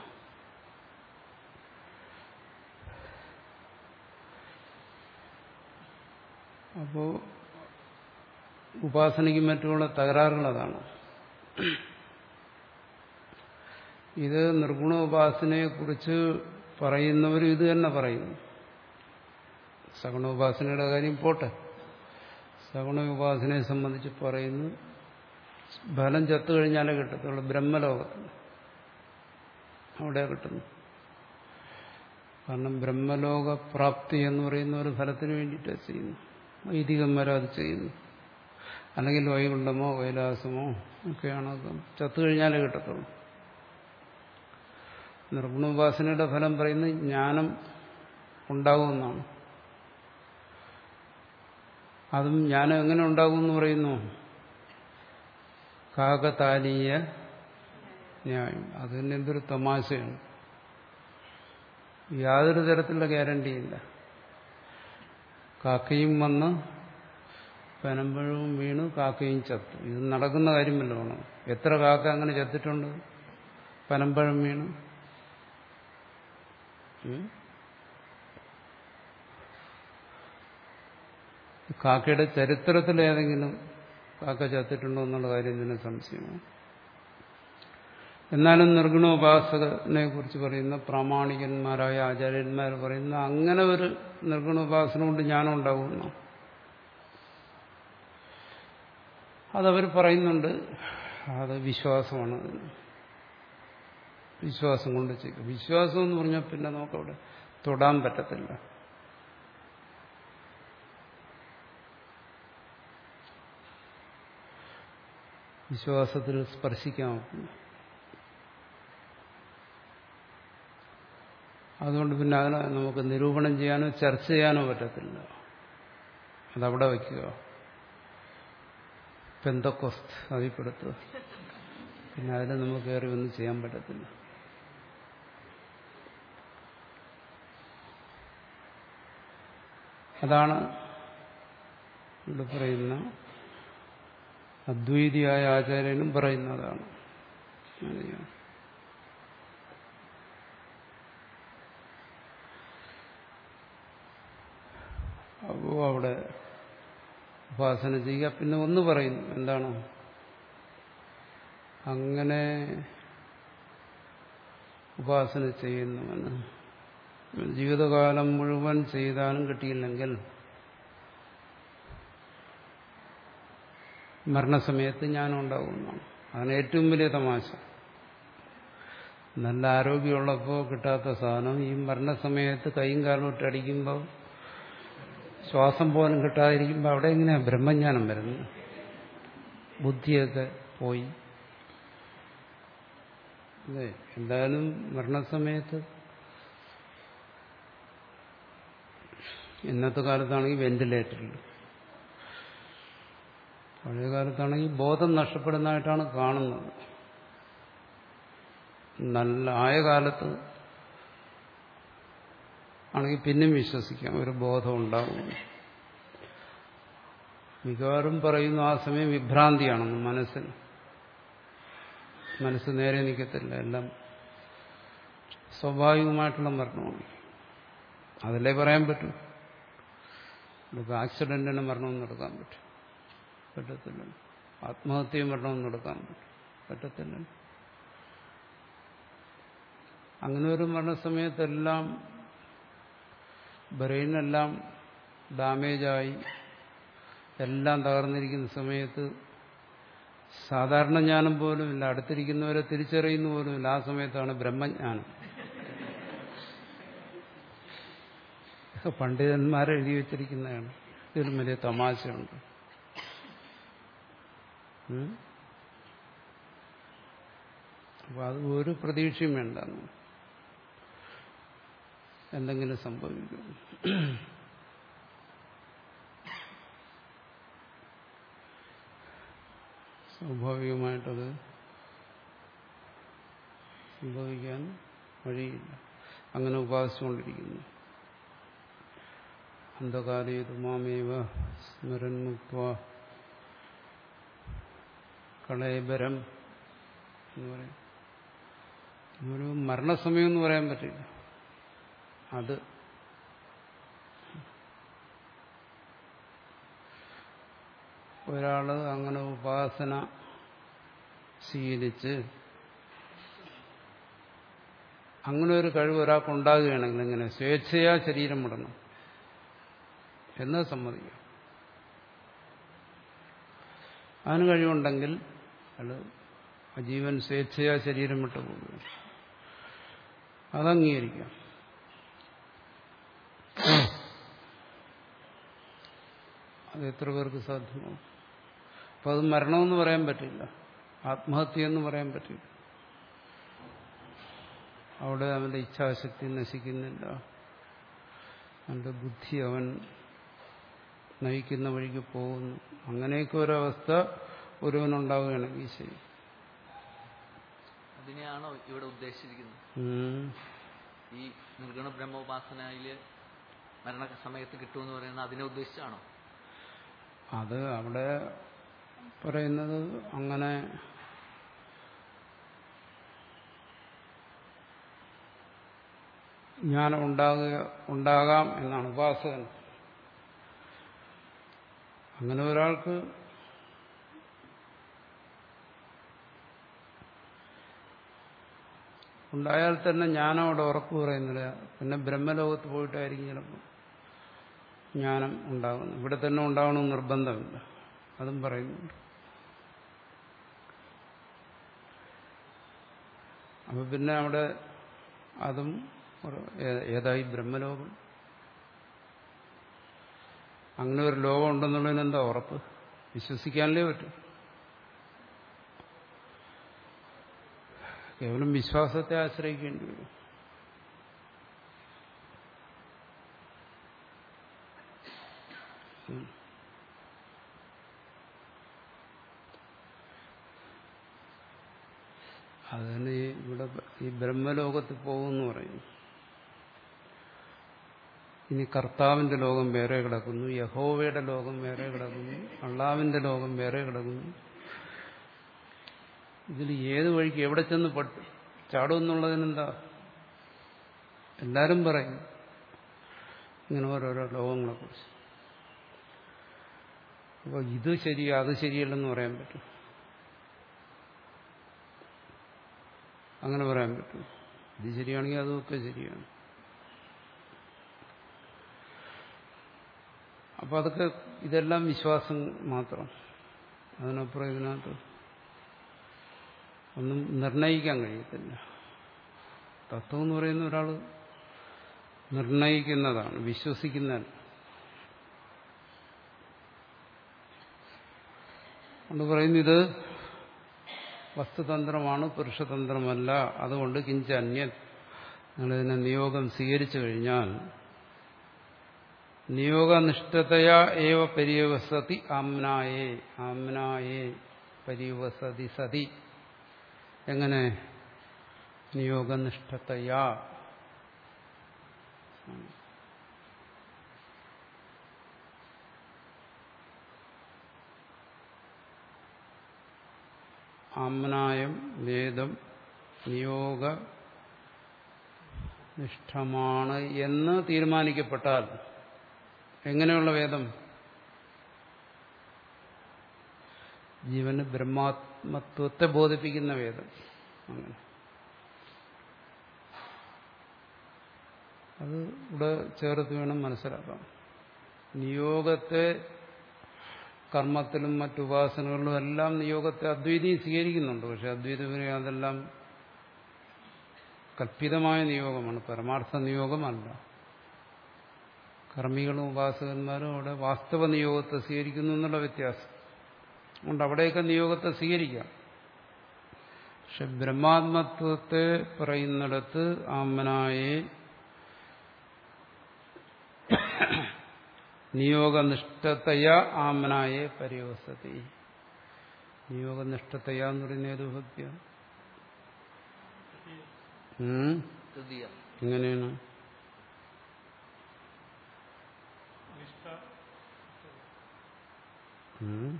അപ്പോ ഉപാസനയ്ക്കും മറ്റുമുള്ള തകരാറുകൾ അതാണ് ഇത് നിർഗുണ ഉപാസനയെക്കുറിച്ച് പറയുന്നവരും ഇത് തന്നെ പറയുന്നു സഗുണ ഉപാസനയുടെ കാര്യം പോട്ടെ സഗുണ ഉപാസനയെ സംബന്ധിച്ച് പറയുന്നു ഫലം ചത്തു കഴിഞ്ഞാലേ കിട്ടത്തുള്ളൂ ബ്രഹ്മലോകത്തിൽ അവിടെ കിട്ടുന്നു കാരണം ബ്രഹ്മലോക പ്രാപ്തി എന്ന് പറയുന്ന ഒരു ഫലത്തിന് വേണ്ടിയിട്ട് ചെയ്യുന്നു വൈദികന്മാരും അത് ചെയ്യുന്നു അല്ലെങ്കിൽ വൈകുണ്ഠമോ കൈലാസമോ ഒക്കെയാണ് അത് ചത്തു കഴിഞ്ഞാലേ കിട്ടത്തുള്ളൂ നിർഗുണോപാസനയുടെ ഫലം പറയുന്നത് ജ്ഞാനം ഉണ്ടാകുമെന്നാണ് അതും ജ്ഞാനം എങ്ങനെ ഉണ്ടാകും എന്ന് പറയുന്നു കാകതാലീയ ന്യായം അത് തന്നെ എന്തൊരു തമാശയാണ് യാതൊരു തരത്തിലുള്ള ഗ്യാരണ്ടിയില്ല കാക്കയും വന്ന് പനമ്പഴവും വീണു കാക്കയും ചത്തു ഇത് നടക്കുന്ന കാര്യമല്ലോ എത്ര കാക്ക അങ്ങനെ ചത്തിട്ടുണ്ട് പനമ്പഴം വീണു ഉം? കാക്കയുടെ ചരിത്രത്തിൽ ഏതെങ്കിലും കാക്ക ചത്തിട്ടുണ്ടോ എന്നുള്ള കാര്യം തന്നെ സംശയമാണ് എന്നാലും നിർഗുണോപാസകനെ കുറിച്ച് പറയുന്ന പ്രാമാണികന്മാരായ ആചാര്യന്മാർ പറയുന്ന അങ്ങനെ ഒരു നിർഗുണോപാസന കൊണ്ട് ജ്ഞാനം ഉണ്ടാകുന്നു അതവർ പറയുന്നുണ്ട് അത് വിശ്വാസമാണ് അതിന്. വിശ്വാസം കൊണ്ട് ചെയ്യും വിശ്വാസം എന്ന് പറഞ്ഞാൽ പിന്നെ നമുക്കവിടെ തൊടാൻ പറ്റത്തില്ല വിശ്വാസത്തിൽ സ്പർശിക്കാൻ പറ്റില്ല അതുകൊണ്ട് പിന്നെ അതിനെ നമുക്ക് നിരൂപണം ചെയ്യാനോ ചർച്ച ചെയ്യാനോ പറ്റത്തില്ല അതവിടെ വയ്ക്കുക പെന്തക്കൊസ്ത് അതിൽപ്പെടുത്തുക പിന്നെ അതിൽ നമുക്ക് കയറി ഒന്നും ചെയ്യാൻ പറ്റത്തില്ല അതാണ് ഇവിടെ പറയുന്ന അദ്വൈതിയായ ആചാര്യനും പറയുന്നതാണ് അറിയാം അപ്പോ അവിടെ ഉപാസന ചെയ്യുക പിന്നെ ഒന്ന് പറയുന്നു എന്താണ് അങ്ങനെ ഉപാസന ചെയ്യുന്നവന് ജീവിതകാലം മുഴുവൻ ചെയ്താലും കിട്ടിയില്ലെങ്കിൽ മരണസമയത്ത് ജ്ഞാനം ഉണ്ടാകുന്നതാണ് അതാണ് ഏറ്റവും വലിയ തമാശ നല്ല ആരോഗ്യമുള്ളപ്പോൾ കിട്ടാത്ത സാധനം ഈ മരണസമയത്ത് കൈയും കാലും ഇട്ടടിക്കുമ്പോൾ ശ്വാസം പോലും കിട്ടാതിരിക്കുമ്പോൾ അവിടെ എങ്ങനെയാ ബ്രഹ്മജ്ഞാനം വരുന്നത് ബുദ്ധിയൊക്കെ പോയി അല്ലേ എന്തായാലും മരണസമയത്ത് ഇന്നത്തെ കാലത്താണെങ്കിൽ വെന്റിലേറ്ററിൽ പഴയ കാലത്താണെങ്കിൽ ബോധം നഷ്ടപ്പെടുന്നതായിട്ടാണ് കാണുന്നത് നല്ല ആയ കാലത്ത് ആണെങ്കിൽ പിന്നെയും വിശ്വസിക്കാം ഒരു ബോധം ഉണ്ടാവും മിക്കവാറും പറയുന്നു ആ സമയം വിഭ്രാന്തിയാണെന്ന് മനസ്സിന് മനസ്സ് നേരെ നിൽക്കത്തില്ല എല്ലാം സ്വാഭാവികമായിട്ടുള്ള മരണമാണ് അതല്ലേ പറയാൻ പറ്റൂ നമുക്ക് ആക്സിഡന്റിന് മരണമെന്ന് എടുക്കാൻ പറ്റും പറ്റത്തില്ല ആത്മഹത്യയും മരണമെന്ന് എടുക്കാൻ പറ്റും പറ്റത്തില്ല അങ്ങനെ ഒരു മരണസമയത്തെല്ലാം ബ്രെയിനെല്ലാം ഡാമേജായി എല്ലാം തകർന്നിരിക്കുന്ന സമയത്ത് സാധാരണ ജ്ഞാനം പോലും ഇല്ല അടുത്തിരിക്കുന്നവരെ തിരിച്ചറിയുന്ന പോലും ഇല്ല ആ സമയത്താണ് ബ്രഹ്മജ്ഞാനം പണ്ഡിതന്മാരെ എഴുതി വച്ചിരിക്കുന്നതാണ് ഇതിലും വലിയ തമാശയുണ്ട് ഉം? അപ്പൊ അത് ഒരു പ്രതീക്ഷയും വേണ്ട എന്തെങ്കിലും സംഭവിക്കും സ്വാഭാവികമായിട്ടത് സംഭവിക്കാൻ വഴിയില്ല അങ്ങനെ ഉപാസിച്ചുകൊണ്ടിരിക്കുന്നു അന്ധകാരേതു മാമേവ സ്മരൻ മുക്വ കളയബരം എന്ന് പറയും ഒരു മരണസമയം എന്ന് പറയാൻ പറ്റില്ല അത് ഒരാള് അങ്ങനെ ഉപാസന ശീലിച്ച് അങ്ങനെ ഒരു കഴിവ് ഒരാൾക്ക് ഉണ്ടാകുകയാണെങ്കിൽ ഇങ്ങനെ സ്വേച്ഛയാ ശരീരം വിടണം എന്ന് സമ്മതിക്കാം അതിന് കഴിവുണ്ടെങ്കിൽ അത് ആ ജീവൻ സ്വേച്ഛയാ ശരീരം വിട്ടു പോകുക അത് അംഗീകരിക്കാം അത് എത്ര പേർക്ക് സാധ്യമാവും അപ്പൊ അത് മരണമെന്ന് പറയാൻ പറ്റില്ല ആത്മഹത്യ എന്ന് പറയാൻ പറ്റില്ല അവിടെ അവന്റെ ഇച്ഛാശക്തി നശിക്കുന്നില്ല അവന്റെ ബുദ്ധി അവൻ നയിക്കുന്ന വഴിക്ക് പോകുന്നു അങ്ങനെയൊക്കെ ഒരവസ്ഥ ഒരുവനുണ്ടാവുകയാണെങ്കിൽ ശരി അതിനെയാണോ ഇവിടെ ഉദ്ദേശിച്ചിരിക്കുന്നത് ഉം. ഈ നിർഗുണ ബ്രഹ്മോപാസനയില് മരണ സമയത്ത് കിട്ടുമെന്ന് പറയുന്നത് അതിനെ ഉദ്ദേശിച്ചാണോ അത് അവിടെ പറയുന്നത് അങ്ങനെ ജ്ഞാനം ഉണ്ടാകുക ഉണ്ടാകാം എന്നാണ് ഉപാസകൻ അങ്ങനെ ഒരാൾക്ക് ഉണ്ടായാൽ തന്നെ ജ്ഞാനം അവിടെ ഉറപ്പ് പറയുന്നില്ല പിന്നെ ബ്രഹ്മലോകത്ത് പോയിട്ടായിരിക്കും ചിലപ്പോൾ ജ്ഞാനം ഉണ്ടാകുന്നു ഇവിടെ തന്നെ ഉണ്ടാവണമെന്ന് നിർബന്ധമില്ല അതും പറയുന്നുണ്ട് അപ്പൊ പിന്നെ അവിടെ അതും ഒരു- ഏ- ഏതായി ബ്രഹ്മലോകം അങ്ങനെ ഒരു ലോകം ഉണ്ടെന്നുള്ളതിന് എന്താ ഉറപ്പ് വിശ്വസിക്കാനല്ലേ പറ്റും കേവലം വിശ്വാസത്തെ ആശ്രയിക്കേണ്ടി വരും ഉം. അതിന് ഈ ഇവിടെ ഈ ബ്രഹ്മലോകത്ത് പോകുമെന്ന് പറയും ഇനി കർത്താവിന്റെ ലോകം വേറെ കിടക്കുന്നു യഹോവയുടെ ലോകം വേറെ കിടക്കുന്നു അള്ളാവിന്റെ ലോകം വേറെ കിടക്കുന്നു ഇതിൽ ഏത് വഴിക്ക് എവിടെ ചെന്ന് പെട്ട് ചാടുമെന്നുള്ളതിനെന്താ എല്ലാരും പറയും ഇങ്ങനെ ഓരോരോ ലോകങ്ങളെക്കുറിച്ച് അപ്പോൾ ഇത് ശരിയാ അത് ശരിയല്ലെന്ന് പറയാൻ പറ്റും അങ്ങനെ പറയാൻ പറ്റും ഇത് ശരിയാണെങ്കിൽ അതുമൊക്കെ ശരിയാണ് അപ്പോൾ അതൊക്കെ ഇതെല്ലാം വിശ്വാസം മാത്രം അതിനപ്പുറം ഇതിനകത്ത് ഒന്നും നിർണയിക്കാൻ കഴിയത്തില്ല തത്വം എന്ന് പറയുന്ന ഒരാൾ നിർണയിക്കുന്നതാണ് വിശ്വസിക്കുന്നതല്ല അതുകൊണ്ട് പറയുന്നു ഇത് വസ്തുതന്ത്രമാണ് പുരുഷതന്ത്രമല്ല അതുകൊണ്ട് കിഞ്ച അന്യൻ നിങ്ങളിതിനെ നിയോഗം സ്വീകരിച്ചു കഴിഞ്ഞാൽ നിയോഗനിഷ്ഠതയാ ഏവ പര്യവസതി ആംനായേ ആംനായേ പര്യവസതി സതി എങ്ങനെ നിയോഗനിഷ്ഠതയാ ആമ്നായം വേദം നിയോഗ നിഷ്ഠമാണ് എന്ന് തീരുമാനിക്കപ്പെട്ടാൽ എങ്ങനെയുള്ള വേദം ജീവന് ബ്രഹ്മാത്മത്വത്തെ ബോധിപ്പിക്കുന്ന വേദം അങ്ങനെ അത് ഇവിടെ ചേർത്ത് വേണം മനസ്സിലാക്കാം നിയോഗത്തെ കർമ്മത്തിലും മറ്റു ഉപാസനകളിലും എല്ലാം നിയോഗത്തെ അദ്വൈതി സ്വീകരിക്കുന്നുണ്ട് പക്ഷെ അദ്വൈതം അതെല്ലാം കല്പിതമായ നിയോഗമാണ് പരമാർത്ഥ നിയോഗമല്ല കർമ്മികളും ഉപാസകന്മാരും അവിടെ വാസ്തവ നിയോഗത്തെ സ്വീകരിക്കുന്നു എന്നുള്ള വ്യത്യാസം അതുകൊണ്ട് അവിടെയൊക്കെ നിയോഗത്തെ സ്വീകരിക്കാം പക്ഷെ ബ്രഹ്മാത്മത്വത്തെ പറയുന്നിടത്ത് ആമനായെ നിയോഗനിഷ്ഠതയ ആമനായെ പര്യവസതി നിയോഗനിഷ്ഠതയ എന്ന് പറയുന്ന ഏത് ഭക്തിയ തൃതീയ എങ്ങനെയാണ് ഉം.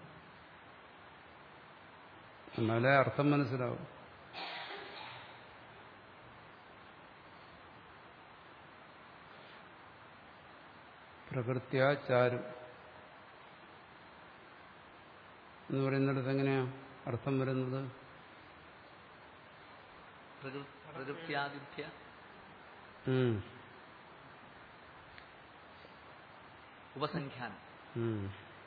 എന്നാലേ അർത്ഥം മനസ്സിലാവും പ്രകൃത്യാചാരം എന്ന് പറയുന്നിടത്ത് എങ്ങനെയാ അർത്ഥം വരുന്നത് പ്രകൃ- പ്രകൃത്യാദിഭ്യ ഉം. ഉപസംഖ്യാനം ഉം.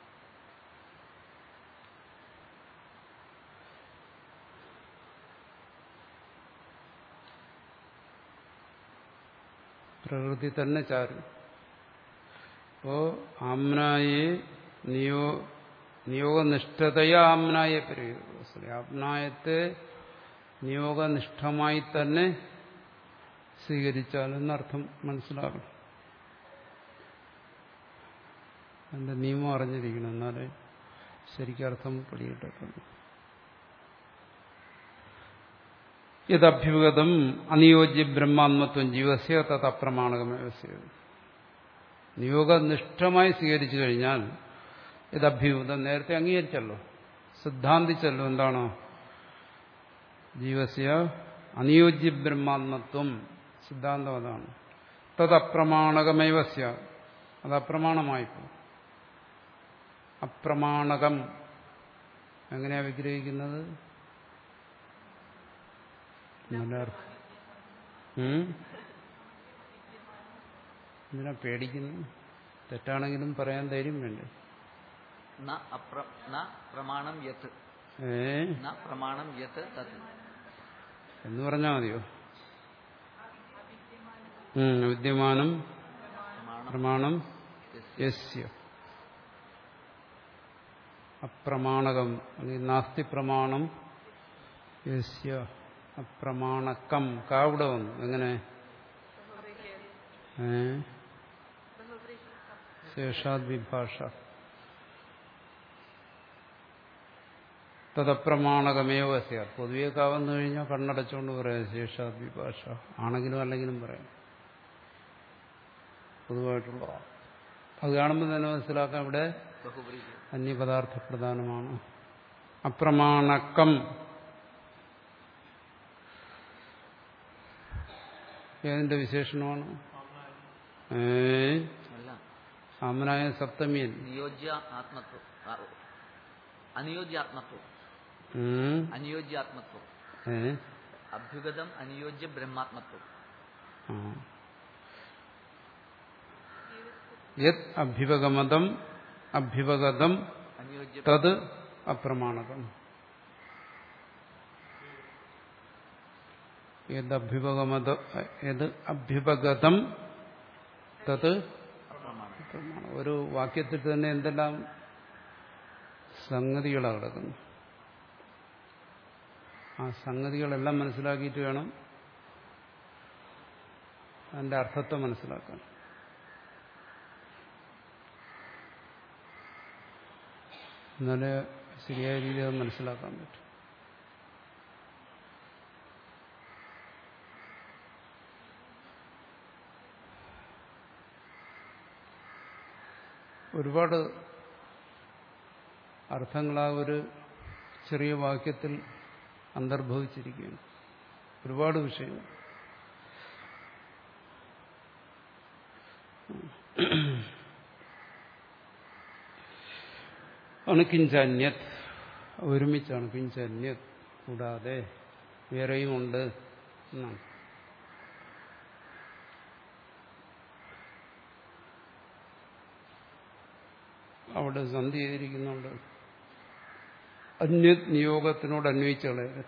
പ്രകൃതി തന്നെ ചാരും അപ്പോ ആമ്നായെ നിയോ നിയോഗനിഷ്ഠതയ ആമ്നായെ പരിഗണിക്കുക ആമ്നായത്തെ നിയോഗനിഷ്ഠമായി തന്നെ സ്വീകരിച്ചാൽ എന്നർത്ഥം മനസ്സിലാകണം അതിന്റെ നിയമം അറിഞ്ഞിരിക്കണം എന്നാലേ ശരിക്കും അർത്ഥം പിടികിട്ടത്തുള്ളൂ യഥഭ്യുഗതം അനിയോജ്യ ബ്രഹ്മാത്മത്വം ജീവസ്യ തത് അപ്രമാണകമേവസ്യ നിയോഗനിഷ്ഠമായി സ്വീകരിച്ചു കഴിഞ്ഞാൽ യഥഭ്യുഗതം നേരത്തെ അംഗീകരിച്ചല്ലോ സിദ്ധാന്തിച്ചല്ലോ എന്താണോ ജീവസ്യ അനിയോജ്യ ബ്രഹ്മാത്മത്വം സിദ്ധാന്തം അതാണ് തത് അപ്രമാണകമൈവസ്യ അത് അപ്രമാണമായിപ്പോ അപ്രമാണകം എങ്ങനെയാ വിഗ്രഹിക്കുന്നത് നല്ല അർത്ഥം. ഉം? എന്തിനാ പേടിക്കുന്നു തെറ്റാണെങ്കിലും പറയാൻ ധൈര്യം വേണ്ടേ ന അപ്ര ന പ്രമാണം യത് ഏ ന പ്രമാണം യത് തത് എന്ന് പറഞ്ഞാൽ മതിയോ ഉം, വിദ്യമാനം പ്രമാണം പ്രമാണം യസ്യ. യസ്യ അപ്രമാണകം അല്ലെങ്കിൽ നാസ്തി പ്രമാണം യസ്യ അപ്രമാണക്കം കാവിടെ വന്നു എങ്ങനെ ഏ ശേഷാദ് വിഭാഷ തദപ്രമാണകമേവ സ്യാത് പൊതുവെ കാവന്നു കഴിഞ്ഞാൽ കണ്ണടച്ചുകൊണ്ട് പറയാം ശേഷാദ് വിഭാഷ ആണെങ്കിലും അല്ലെങ്കിലും പറയാം പൊതുവായിട്ടുള്ള അത് കാണുമ്പോൾ തന്നെ മനസ്സിലാക്കാം ഇവിടെ ബഹുബ്രീഹി അന്യപദാർത്ഥ പ്രധാനമാണ് അപ്രമാണക്കം ഏതിന്റെ വിശേഷണമാണ് ഏ അല്ല സാമനായ സപ്തമിയിൽ നിയോജ്യ ആത്മത്വം ആ, അനുയോജ്യാത്മത്വം ഉം. അനുയോജ്യാത്മത്വം ഏ അഭ്യുഗതം അനുയോജ്യ ബ്രഹ്മാത്മത്വം ആ. യത് അഭ്യുപഗമതം അഭ്യുപഗതം അനുയോജ്യ തത് അപ്രമാണകം യത് അഭ്യുപഗമത യത് അഭ്യുപഗതം തത് അപ്രമാണം അപ്രമാണം ഒരു വാക്യത്തിൽ തന്നെ എന്തെല്ലാം സംഗതികളാണ് കിടക്കുന്നത് ആ സംഗതികളെല്ലാം മനസ്സിലാക്കിയിട്ട് വേണം അതിന്റെ അർത്ഥത്തെ മനസ്സിലാക്കാൻ എന്നാലേ ശരിയായ രീതിയിൽ അത് മനസ്സിലാക്കാൻ പറ്റും ഒരുപാട് അർത്ഥങ്ങൾ ആ ഒരു ചെറിയ വാക്യത്തിൽ അന്തർഭവിച്ചിരിക്കുകയാണ് ഒരുപാട് വിഷയങ്ങൾ ആണ് കിഞ്ചന്യത് ഒരുമിച്ചാണ് കിഞ്ചന്യത് കൂടാതെ വേറെയും ഉണ്ട് എന്നാണ് അവിടെ സന്ധി ചെയ്തിരിക്കുന്നുണ്ട് അന്യത് നിയോഗത്തിനോട് അന്വയിച്ച് കളയരുത്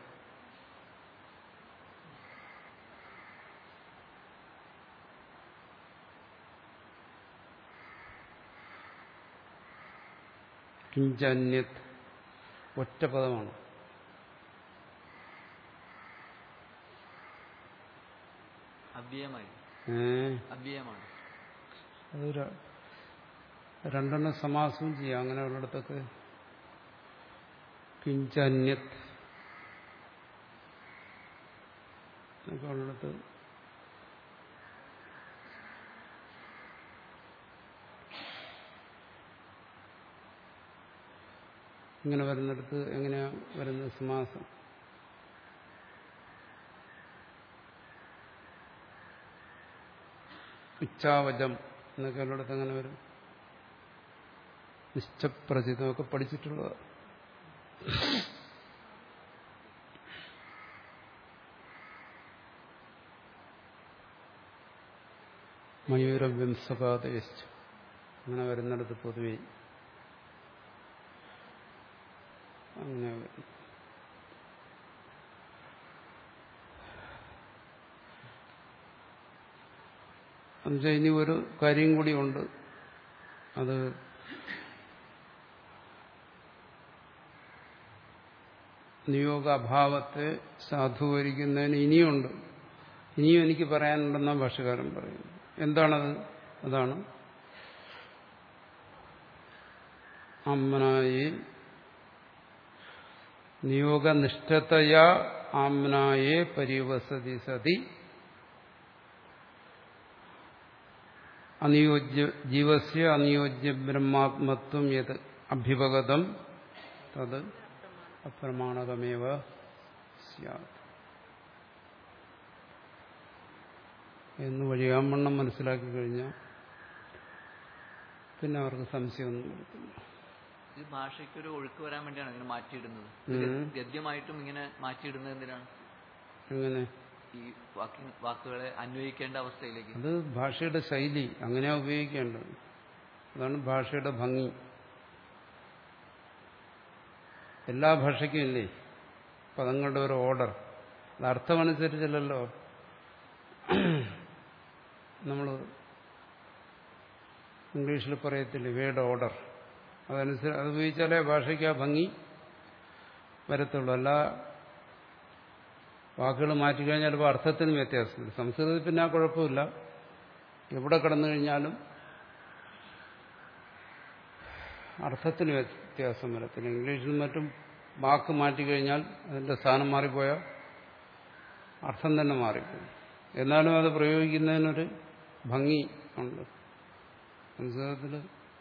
കിഞ്ചന്യത് ഒറ്റ പദമാണ് അവ്യയമായി ഏ അവ്യയമാണ് അത് ര- രണ്ടെണ്ണം സമാസവും ചെയ്യാം അങ്ങനെ ഉള്ളിടത്തൊക്കെ കിഞ്ചന്യത് എന്നൊക്കെ ഉള്ളിടത്ത് ഇങ്ങനെ വരുന്നിടത്ത് എങ്ങനെയാ വരുന്നത് സമാസം ഇച്ഛാവജം എന്നൊക്കെ ഉള്ളിടത്ത് എങ്ങനെ വരും നിശ്ചപ്രചിതമൊക്കെ പഠിച്ചിട്ടുള്ളത് മയൂരവംസപാതയച്ചു അങ്ങനെ വരുന്നിടത്ത് പൊതുവെ അങ്ങനെ വരും എന്നുവെച്ചാൽ ഇനി ഒരു കാര്യം കൂടിയുണ്ട് അത് നിയോഗ അഭാവത്തെ സാധൂകരിക്കുന്നതിന് ഇനിയുണ്ട് ഇനിയും എനിക്ക് പറയാനുണ്ടെന്ന ഭാഷകാരൻ പറയുന്നു എന്താണത് അതാണ് ആമ്നായി നിയോഗനിഷ്ഠതയാ ആമ്നായെ പരിവസതി സതി അനിയോജ്യ ജീവസ്യ അനിയോജ്യ ബ്രഹ്മാത്മത്വം യത് അഭ്യുപഗതം തത് അപ്രമാണകമേവ സ്യാത് എന്ന് വഴിയാമണ്ണം മനസ്സിലാക്കി കഴിഞ്ഞാൽ പിന്നെ അവർക്ക് സംശയമൊന്നും വരത്തില്ല ഇത് ഭാഷയ്ക്ക് ഒരു ഒഴുക്ക് വരാൻ വേണ്ടിയാണ് ഇങ്ങനെ മാറ്റിയിടുന്നത് ഉം. ഗദ്യമായിട്ടും ഇങ്ങനെ മാറ്റിയിടുന്നത് എന്തിനാണ് എങ്ങനെ ഈ വാക്കി വാക്കുകളെ അന്വയിക്കേണ്ട അവസ്ഥയിലേക്ക് അത് ഭാഷയുടെ ശൈലി അങ്ങനെയാ ഉപയോഗിക്കേണ്ടത് അതാണ് ഭാഷയുടെ ഭംഗി എല്ലാ ഭാഷയ്ക്കും ഇല്ലേ പദങ്ങളുടെ ഒരു ഓർഡർ അത് അർത്ഥമനുസരിച്ചല്ലല്ലോ നമ്മൾ ഇംഗ്ലീഷിൽ പറയത്തില്ലേ വേഡ് ഓർഡർ അതനുസരിച്ച് അത് ഉപയോഗിച്ചാലേ ഭാഷയ്ക്ക് ആ ഭംഗി വരത്തുള്ളൂ അല്ല വാക്കുകൾ മാറ്റിക്കഴിഞ്ഞാൽ ചിലപ്പോൾ അർത്ഥത്തിന് വ്യത്യാസമുണ്ട് സംസ്കൃതത്തിൽ പിന്നെ ആ കുഴപ്പമില്ല എവിടെ കടന്നു കഴിഞ്ഞാലും അർത്ഥത്തിന് വ്യത്യാസം വരത്തില്ല ഇംഗ്ലീഷിലും മറ്റും വാക്ക് മാറ്റിക്കഴിഞ്ഞാൽ അതിന്റെ സ്ഥാനം മാറിപ്പോയാൽ അർത്ഥം തന്നെ മാറിപ്പോയി എന്നാലും അത് പ്രയോഗിക്കുന്നതിനൊരു ഭംഗി ഉണ്ട് സംസ്കൃതത്തിൽ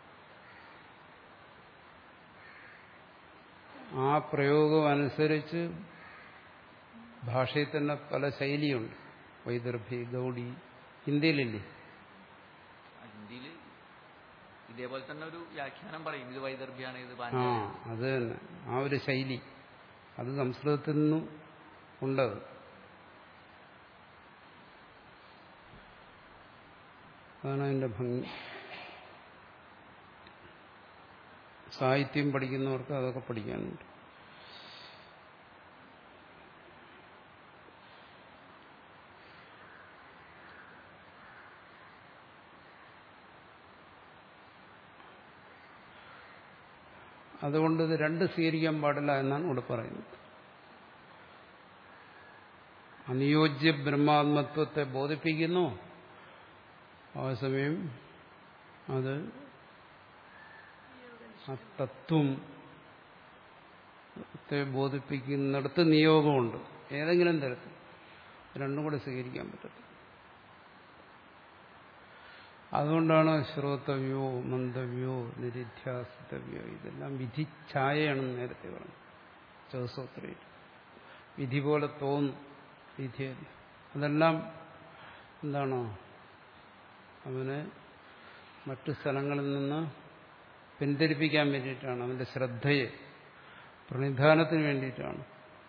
ആ പ്രയോഗം അനുസരിച്ച് ഭാഷയിൽ തന്നെ പല ശൈലിയുണ്ട് വൈദർഭി ഗൗഡി ഹിന്ദിയിലില്ലേ ഹിന്ദിയിൽ ഇതേപോലെ തന്നെ ഒരു വ്യാഖ്യാനം പറയും ഇത് വൈദർഭ്യാണ് ഇത് ആ പാഞ്ചാലി അത് തന്നെ ആ ഒരു ശൈലി അത് സംസ്കൃതത്തിൽ നിന്നും ഉണ്ടത് അതാണ് അതിന്റെ ഭംഗി സാഹിത്യം പഠിക്കുന്നവർക്ക് അതൊക്കെ പഠിക്കാനുണ്ട് അതുകൊണ്ട് ഇത് രണ്ട് സ്വീകരിക്കാൻ പാടില്ല എന്നാണ് ഇവിടെ പറയുന്നത് അനുയോജ്യ ബ്രഹ്മാത്മത്വത്തെ ബോധിപ്പിക്കുന്നു ആ സമയം അത് ആ തത്വം ത്തെ ബോധിപ്പിക്കുന്നിടത്ത് നിയോഗമുണ്ട് ഏതെങ്കിലും തരത്തിൽ രണ്ടും കൂടെ സ്വീകരിക്കാൻ പറ്റത്തില്ല അതുകൊണ്ടാണ് ശ്രോതവ്യോ മന്ദവ്യോ നിരിധ്യാസിതവ്യോ ഇതെല്ലാം വിധിഛായയാണെന്ന് നേരത്തെ പറഞ്ഞു ചോസോത്രയിൽ വിധി പോലെ തോന്നും വിധിയല്ല അതെല്ലാം എന്താണോ അവനെ മറ്റു സ്ഥലങ്ങളിൽ നിന്ന് പിന്തിരിപ്പിക്കാൻ വേണ്ടിയിട്ടാണ് അവന്റെ ശ്രദ്ധയെ പ്രണിധാനത്തിന് വേണ്ടിയിട്ടാണ്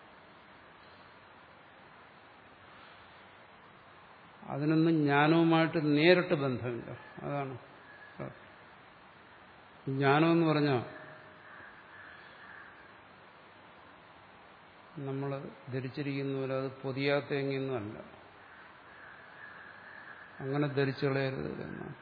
അതിനൊന്നും ജ്ഞാനവുമായിട്ട് നേരിട്ട് ബന്ധമില്ല അതാണ് ജ്ഞാനം എന്ന് പറഞ്ഞാൽ നമ്മൾ ധരിച്ചിരിക്കുന്ന പോലെ അത് പൊതിയാത്ത എങ്ങൊന്നുമല്ല അങ്ങനെ ധരിച്ചു കളയരുത് എന്നാണ്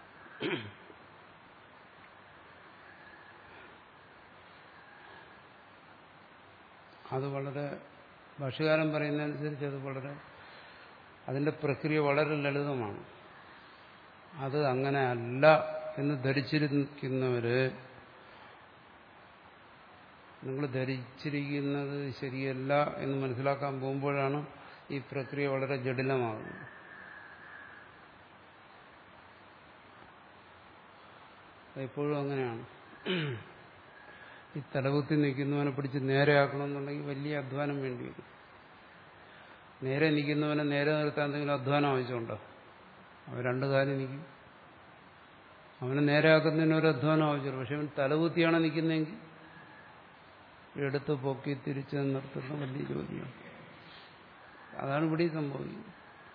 അത് വളരെ ഭാഷകാരൻ പറയുന്നതനുസരിച്ച് അത് വളരെ അതിന്റെ പ്രക്രിയ വളരെ ലളിതമാണ് അത് അങ്ങനെ അല്ല എന്ന് ധരിച്ചിരിക്കുന്നവര് നിങ്ങൾ ധരിച്ചിരിക്കുന്നത് ശരിയല്ല എന്ന് മനസ്സിലാക്കാൻ പോകുമ്പോഴാണ് ഈ പ്രക്രിയ വളരെ ജടിലമാകുന്നത് എപ്പോഴും അങ്ങനെയാണ് ഈ തലകുത്തി നിൽക്കുന്നവനെ പിടിച്ച് നേരെയാക്കണമെന്നുണ്ടെങ്കിൽ വലിയ അധ്വാനം വേണ്ടി വരും നേരെ നിൽക്കുന്നവനെ നേരെ നിർത്താൻ എന്തെങ്കിലും അധ്വാനം ആവശ്യമുണ്ടോ അവൻ രണ്ടു കാലം നിൽക്കും അവനെ നേരെയാക്കുന്നതിന് ഒരു അധ്വാനം ആവശ്യമുള്ളൂ പക്ഷെ അവൻ തലകുത്തിയാണ് നിൽക്കുന്നതെങ്കിൽ എടുത്ത് പൊക്കി തിരിച്ച് നിർത്തുന്ന വലിയ ജോലിയാണ് അതാണ് ഇവിടെ സംഭവിക്കുന്നത്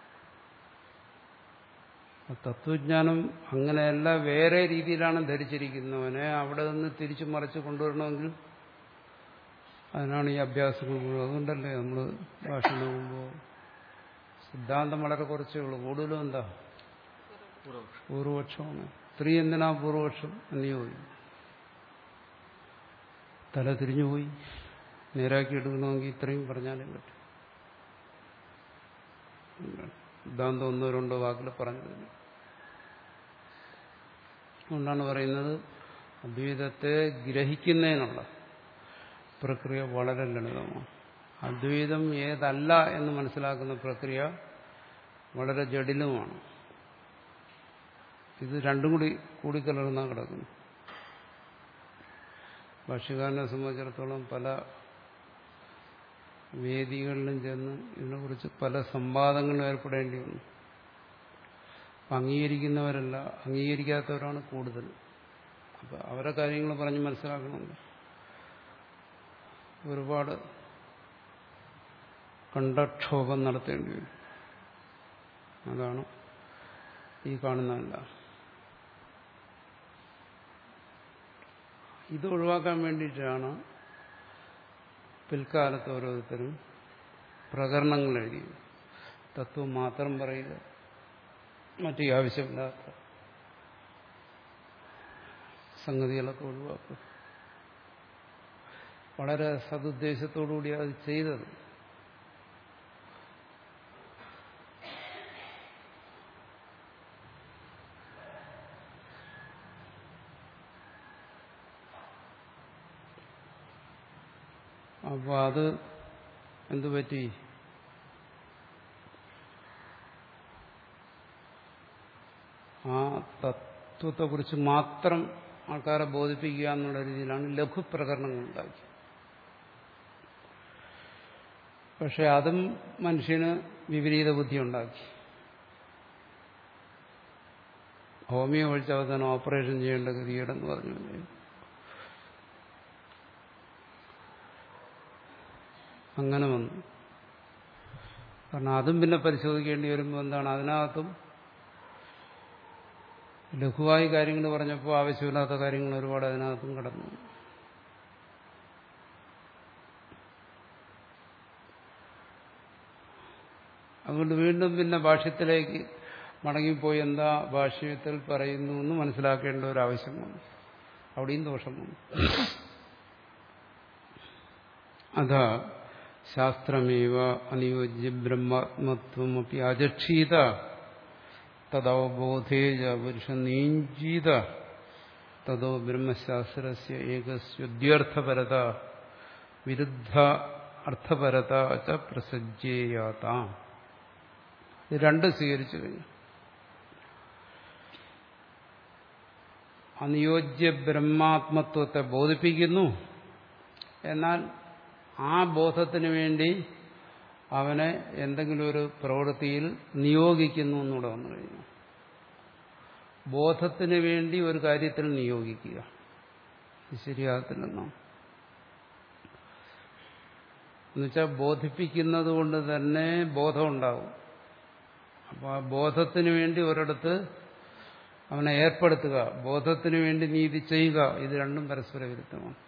തത്വജ്ഞാനം അങ്ങനെയല്ല വേറെ രീതിയിലാണ് ധരിച്ചിരിക്കുന്നവനെ അവിടെ നിന്ന് തിരിച്ചു മറിച്ച് കൊണ്ടുവരണമെങ്കിൽ അതിനാണ് ഈ അഭ്യാസങ്ങൾ മുഴുവൻ അതുകൊണ്ടല്ലേ നമ്മൾ ഭാഷണം പോകുമ്പോൾ സിദ്ധാന്തം വളരെ കുറച്ചേ ഉള്ളൂ കൂടുതലും എന്താ പൂർവപക്ഷമാണ് സ്ത്രീ എന്തിനാ പൂർവപക്ഷം എന്ന് ചോദിക്കും തല തിരിഞ്ഞുപോയി നേരാക്കി എടുക്കണമെങ്കിൽ ഇത്രയും പറഞ്ഞാലേ പറ്റും സിദ്ധാന്തം ഒന്നോ രണ്ടോ വാക്കിൽ പറഞ്ഞതില്ല അതുകൊണ്ടാണ് പറയുന്നത് അദ്വൈതത്തെ ഗ്രഹിക്കുന്നതിനുള്ള പ്രക്രിയ വളരെ ലളിതമാണ് അദ്വൈതം ഏതല്ല എന്ന് മനസ്സിലാക്കുന്ന പ്രക്രിയ വളരെ ജടിലവുമാണ് ഇത് രണ്ടും കൂടി കൂടിക്കലർന്നാ കിടക്കുന്നു ഭാഷ്യക്കാരനെ സംബന്ധിച്ചിടത്തോളം പല വേദികളിലും ചെന്ന് ഇതിനെക്കുറിച്ച് പല സംവാദങ്ങളിലും ഏർപ്പെടേണ്ടി വന്നു അംഗീകരിക്കുന്നവരല്ല അംഗീകരിക്കാത്തവരാണ് കൂടുതൽ അപ്പൊ അവരെ കാര്യങ്ങൾ പറഞ്ഞ് മനസ്സിലാക്കണമെങ്കിൽ ഒരുപാട് കണ്ടക്ഷോഭം നടത്തേണ്ടി വരും അതാണ് ഈ കാണുന്നതല്ല ഇത് ഒഴിവാക്കാൻ വേണ്ടിയിട്ടാണ് പിൽക്കാലത്ത് ഓരോരുത്തരും പ്രകരണങ്ങൾ എഴുതി തത്വം മാത്രം പറയുക മറ്റു ആവശ്യമില്ലാത്ത സംഗതികളൊക്കെ ഒഴിവാക്കുക വളരെ സതുദ്ദേശത്തോടുകൂടി അത് ചെയ്തത് അപ്പോൾ അത് എന്തു പറ്റി ആ തത്വത്തെക്കുറിച്ച് മാത്രം ആൾക്കാരെ ബോധിപ്പിക്കുക എന്നുള്ള രീതിയിലാണ് ലഘുപ്രകരണങ്ങൾ ഉണ്ടാക്കി പക്ഷെ അതും മനുഷ്യന് വിപരീത ബുദ്ധി ഉണ്ടാക്കി ഹോമിയോ ഒഴിച്ച് അവസാനം ഓപ്പറേഷൻ ചെയ്യേണ്ട ഗതികേടെന്ന് പറഞ്ഞു അങ്ങനെ വന്നു കാരണം അതും പിന്നെ പരിശോധിക്കേണ്ടി വരുമ്പോൾ എന്താണ് അതിനകത്തും ലഘുവായി കാര്യങ്ങൾ പറഞ്ഞപ്പോൾ ആവശ്യമില്ലാത്ത കാര്യങ്ങൾ ഒരുപാട് അതിനകത്തും കടന്നു അതുകൊണ്ട് വീണ്ടും പിന്നെ ഭാഷ്യത്തിലേക്ക് മടങ്ങിപ്പോയി എന്താ ഭാഷ്യത്തിൽ പറയുന്നു എന്ന് മനസ്സിലാക്കേണ്ട ഒരു ആവശ്യം വന്നു അവിടെയും ദോഷം വന്നു അതാ ശാസ്ത്രമേവ അനുയോജ്യ ബ്രഹ്മാത്മത്വമപ്പി അജക്ഷീത തദവബോധേജ പുരുഷനീഞ്ചീത തതോ ബ്രഹ്മശാസ്ത്രസ്യ ഏകസ്യുദ്ധ്യർത്ഥപരത വിരുദ്ധ അർത്ഥപരത ച പ്രസജ്ജേയാത ഇത് രണ്ട് സ്വീകരിച്ചു കഴിഞ്ഞു അനുയോജ്യ ബ്രഹ്മാത്മത്വത്തെ ബോധിപ്പിക്കുന്നു എന്നാൽ ആ ബോധത്തിന് വേണ്ടി അവനെ എന്തെങ്കിലും ഒരു പ്രവൃത്തിയിൽ നിയോഗിക്കുന്നു എന്നൂടെ വന്നു കഴിഞ്ഞു ബോധത്തിന് വേണ്ടി ഒരു കാര്യത്തിൽ നിയോഗിക്കുക ഇത് ശരിയാകത്തില്ലെന്നോ എന്നുവെച്ചാൽ ബോധിപ്പിക്കുന്നത് കൊണ്ട് തന്നെ ബോധം ഉണ്ടാവും അപ്പോൾ ആ ബോധത്തിന് വേണ്ടി ഒരിടത്ത് അവനെ ഏർപ്പെടുത്തുക ബോധത്തിന് വേണ്ടി നീതി ചെയ്യുക ഇത് രണ്ടും പരസ്പര വിരുദ്ധമാണ്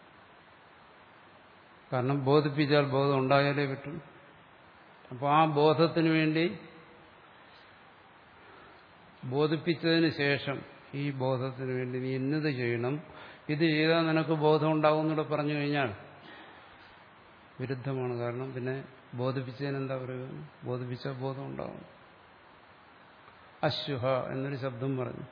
കാരണം ബോധിപ്പിച്ചാൽ ബോധം ഉണ്ടായാലേ പറ്റും അപ്പോൾ ആ ബോധത്തിന് വേണ്ടി ബോധിപ്പിച്ചതിന് ശേഷം ഈ ബോധത്തിന് വേണ്ടി നീ ഇന്നത് ചെയ്യണം ഇത് ചെയ്താൽ നിനക്ക് ബോധം ഉണ്ടാവും എന്നൂടെ പറഞ്ഞു കഴിഞ്ഞാൽ വിരുദ്ധമാണ് കാരണം പിന്നെ ബോധിപ്പിച്ചതിന് എന്താ പറയുക ബോധിപ്പിച്ച ബോധം ഉണ്ടാവും അശ്വഹ എന്നൊരു ശബ്ദം പറഞ്ഞു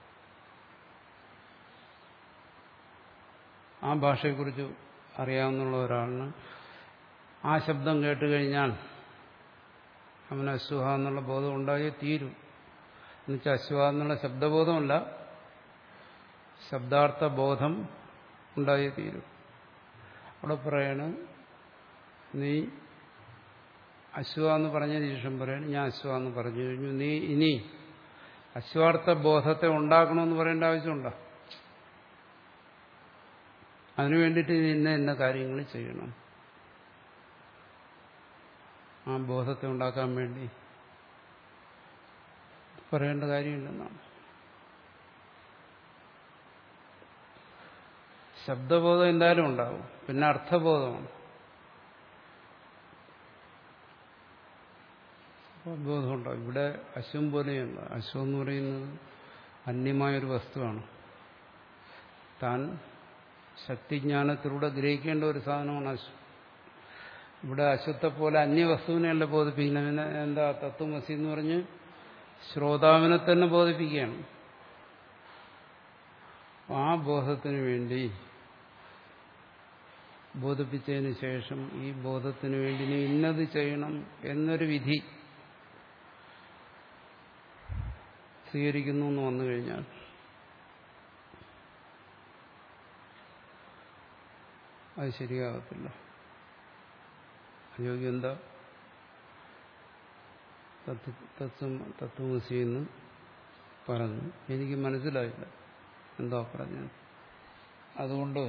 ആ ഭാഷയെക്കുറിച്ച് അറിയാവുന്ന ഒരാളിന് ആ ശബ്ദം കേട്ട് കഴിഞ്ഞാൽ അവന് അശ്വഹ എന്നുള്ള ബോധം ഉണ്ടായേ തീരും എന്നുവെച്ചാൽ അശ്വഹ എന്നുള്ള ശബ്ദബോധമല്ല ശബ്ദാർത്ഥ ബോധം ഉണ്ടായേ തീരും അവിടെ പറയാണ് നീ അശ്വ എന്ന് പറഞ്ഞതിന് ശേഷം പറയാണ് ഞാൻ അശ്വ എന്ന് പറഞ്ഞു കഴിഞ്ഞു നീ ഇനി അശ്വാർത്ഥ ബോധത്തെ ഉണ്ടാക്കണമെന്ന് പറയേണ്ട ആവശ്യമുണ്ടോ അതിനു വേണ്ടിയിട്ട് നീ ഇന്ന ഇന്ന കാര്യങ്ങൾ ചെയ്യണം ആ ബോധത്തെ ഉണ്ടാക്കാൻ വേണ്ടി പറയേണ്ട കാര്യമില്ലെന്നാണ് ശബ്ദബോധം എന്തായാലും ഉണ്ടാവും പിന്നെ അർത്ഥബോധമാണ് ബോധമുണ്ടാവും ഇവിടെ അശ്വം പോലെയല്ല അശ്വം എന്ന് പറയുന്നത് അന്യമായൊരു വസ്തുവാണ് താൻ ശക്തിജ്ഞാനത്തിലൂടെ ഗ്രഹിക്കേണ്ട ഒരു സാധനമാണ് അശ്വം ഇവിടെ അശ്വത്തെ പോലെ അന്യവസ്തുവിനെയല്ല ബോധിപ്പിക്കുന്നത് പിന്നെ എന്താ തത്വമസി എന്ന് പറഞ്ഞ് ശ്രോതാവിനെ തന്നെ ബോധിപ്പിക്കുകയാണ് ആ ബോധത്തിന് വേണ്ടി ബോധിപ്പിച്ചതിന് ശേഷം ഈ ബോധത്തിന് വേണ്ടി നീ ഇന്നത് ചെയ്യണം എന്നൊരു വിധി സ്വീകരിക്കുന്നു എന്ന് വന്നു കഴിഞ്ഞാൽ അത് ശരിയാകത്തില്ല അയോഗ്യം എന്താ തത്വം തത്വമസി എന്ന് പറഞ്ഞു എനിക്ക് മനസ്സിലായില്ല എന്താ പറഞ്ഞത് അതുകൊണ്ട്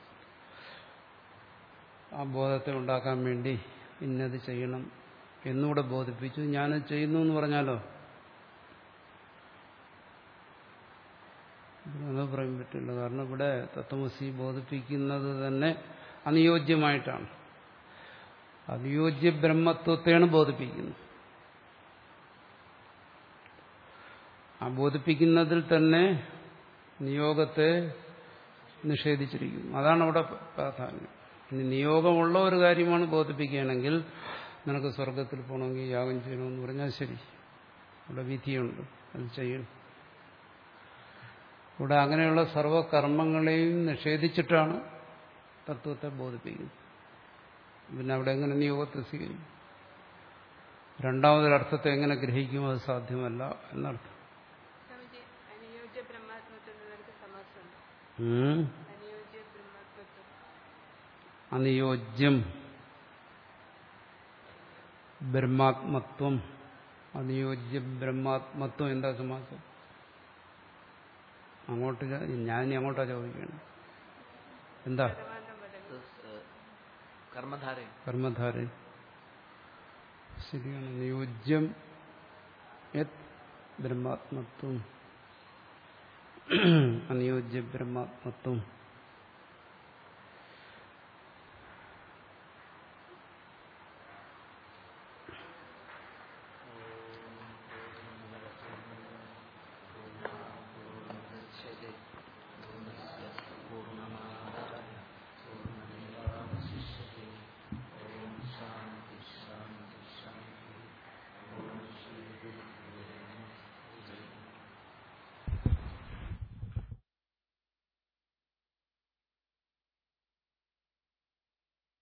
ആ ബോധത്തെ ഉണ്ടാക്കാൻ വേണ്ടി ഇന്നത് ചെയ്യണം എന്നുകൂടെ ബോധിപ്പിച്ചു ഞാനത് ചെയ്യുന്നു എന്ന് പറഞ്ഞാലോ അത് പറയാൻ പറ്റില്ല കാരണം ഇവിടെ തത്വമസി ബോധിപ്പിക്കുന്നത് തന്നെ അനുയോജ്യമായിട്ടാണ് അനുയോജ്യ ബ്രഹ്മത്വത്തെയാണ് ബോധിപ്പിക്കുന്നത് ആ ബോധിപ്പിക്കുന്നതിൽ തന്നെ നിയോഗത്തെ നിഷേധിച്ചിരിക്കുന്നു അതാണ് അവിടെ പ്രാധാന്യം ഇനി നിയോഗമുള്ള ഒരു കാര്യമാണ് ബോധിപ്പിക്കുകയാണെങ്കിൽ നിനക്ക് സ്വർഗത്തിൽ പോകണമെങ്കിൽ യാഗം ചെയ്യണമെന്ന് പറഞ്ഞാൽ ശരി അവിടെ വിധിയുണ്ട് അത് ചെയ്യണം ഇവിടെ അങ്ങനെയുള്ള സർവകർമ്മങ്ങളെയും നിഷേധിച്ചിട്ടാണ് തത്വത്തെ ബോധിപ്പിക്കുന്നത് പിന്നെ അവിടെ എങ്ങനെ നിയോഗത്തെ സ്വീകരിക്കും രണ്ടാമതൊരർത്ഥത്തെ എങ്ങനെ ഗ്രഹിക്കും അത് സാധ്യമല്ല എന്നർത്ഥം സ്വാമിജി അനുയോജ്യ ബ്രഹ്മാത്മത്വം എന്നതിനടുത്ത് സമാസമുണ്ട് ഉം. അനുയോജ്യ ബ്രഹ്മാത്മത്വം അനുയോജ്യം ബ്രഹ്മാത്മത്വം അനുയോജ്യ ബ്രഹ്മാത്മത്വം എന്താ സമാസം അങ്ങോട്ട് ചോ- ഞാൻ ഇനി അങ്ങോട്ടാ ചോദിക്കണം എന്താ പരമാന്തം പദങ്ങൾ കർമ്മധാരയും കർമ്മധാരൻ ശരിയാണ് നിയോജ്യം യത് ബ്രഹ്മാത്മത്വം അനുയോജ്യ ബ്രഹ്മാത്മത്വം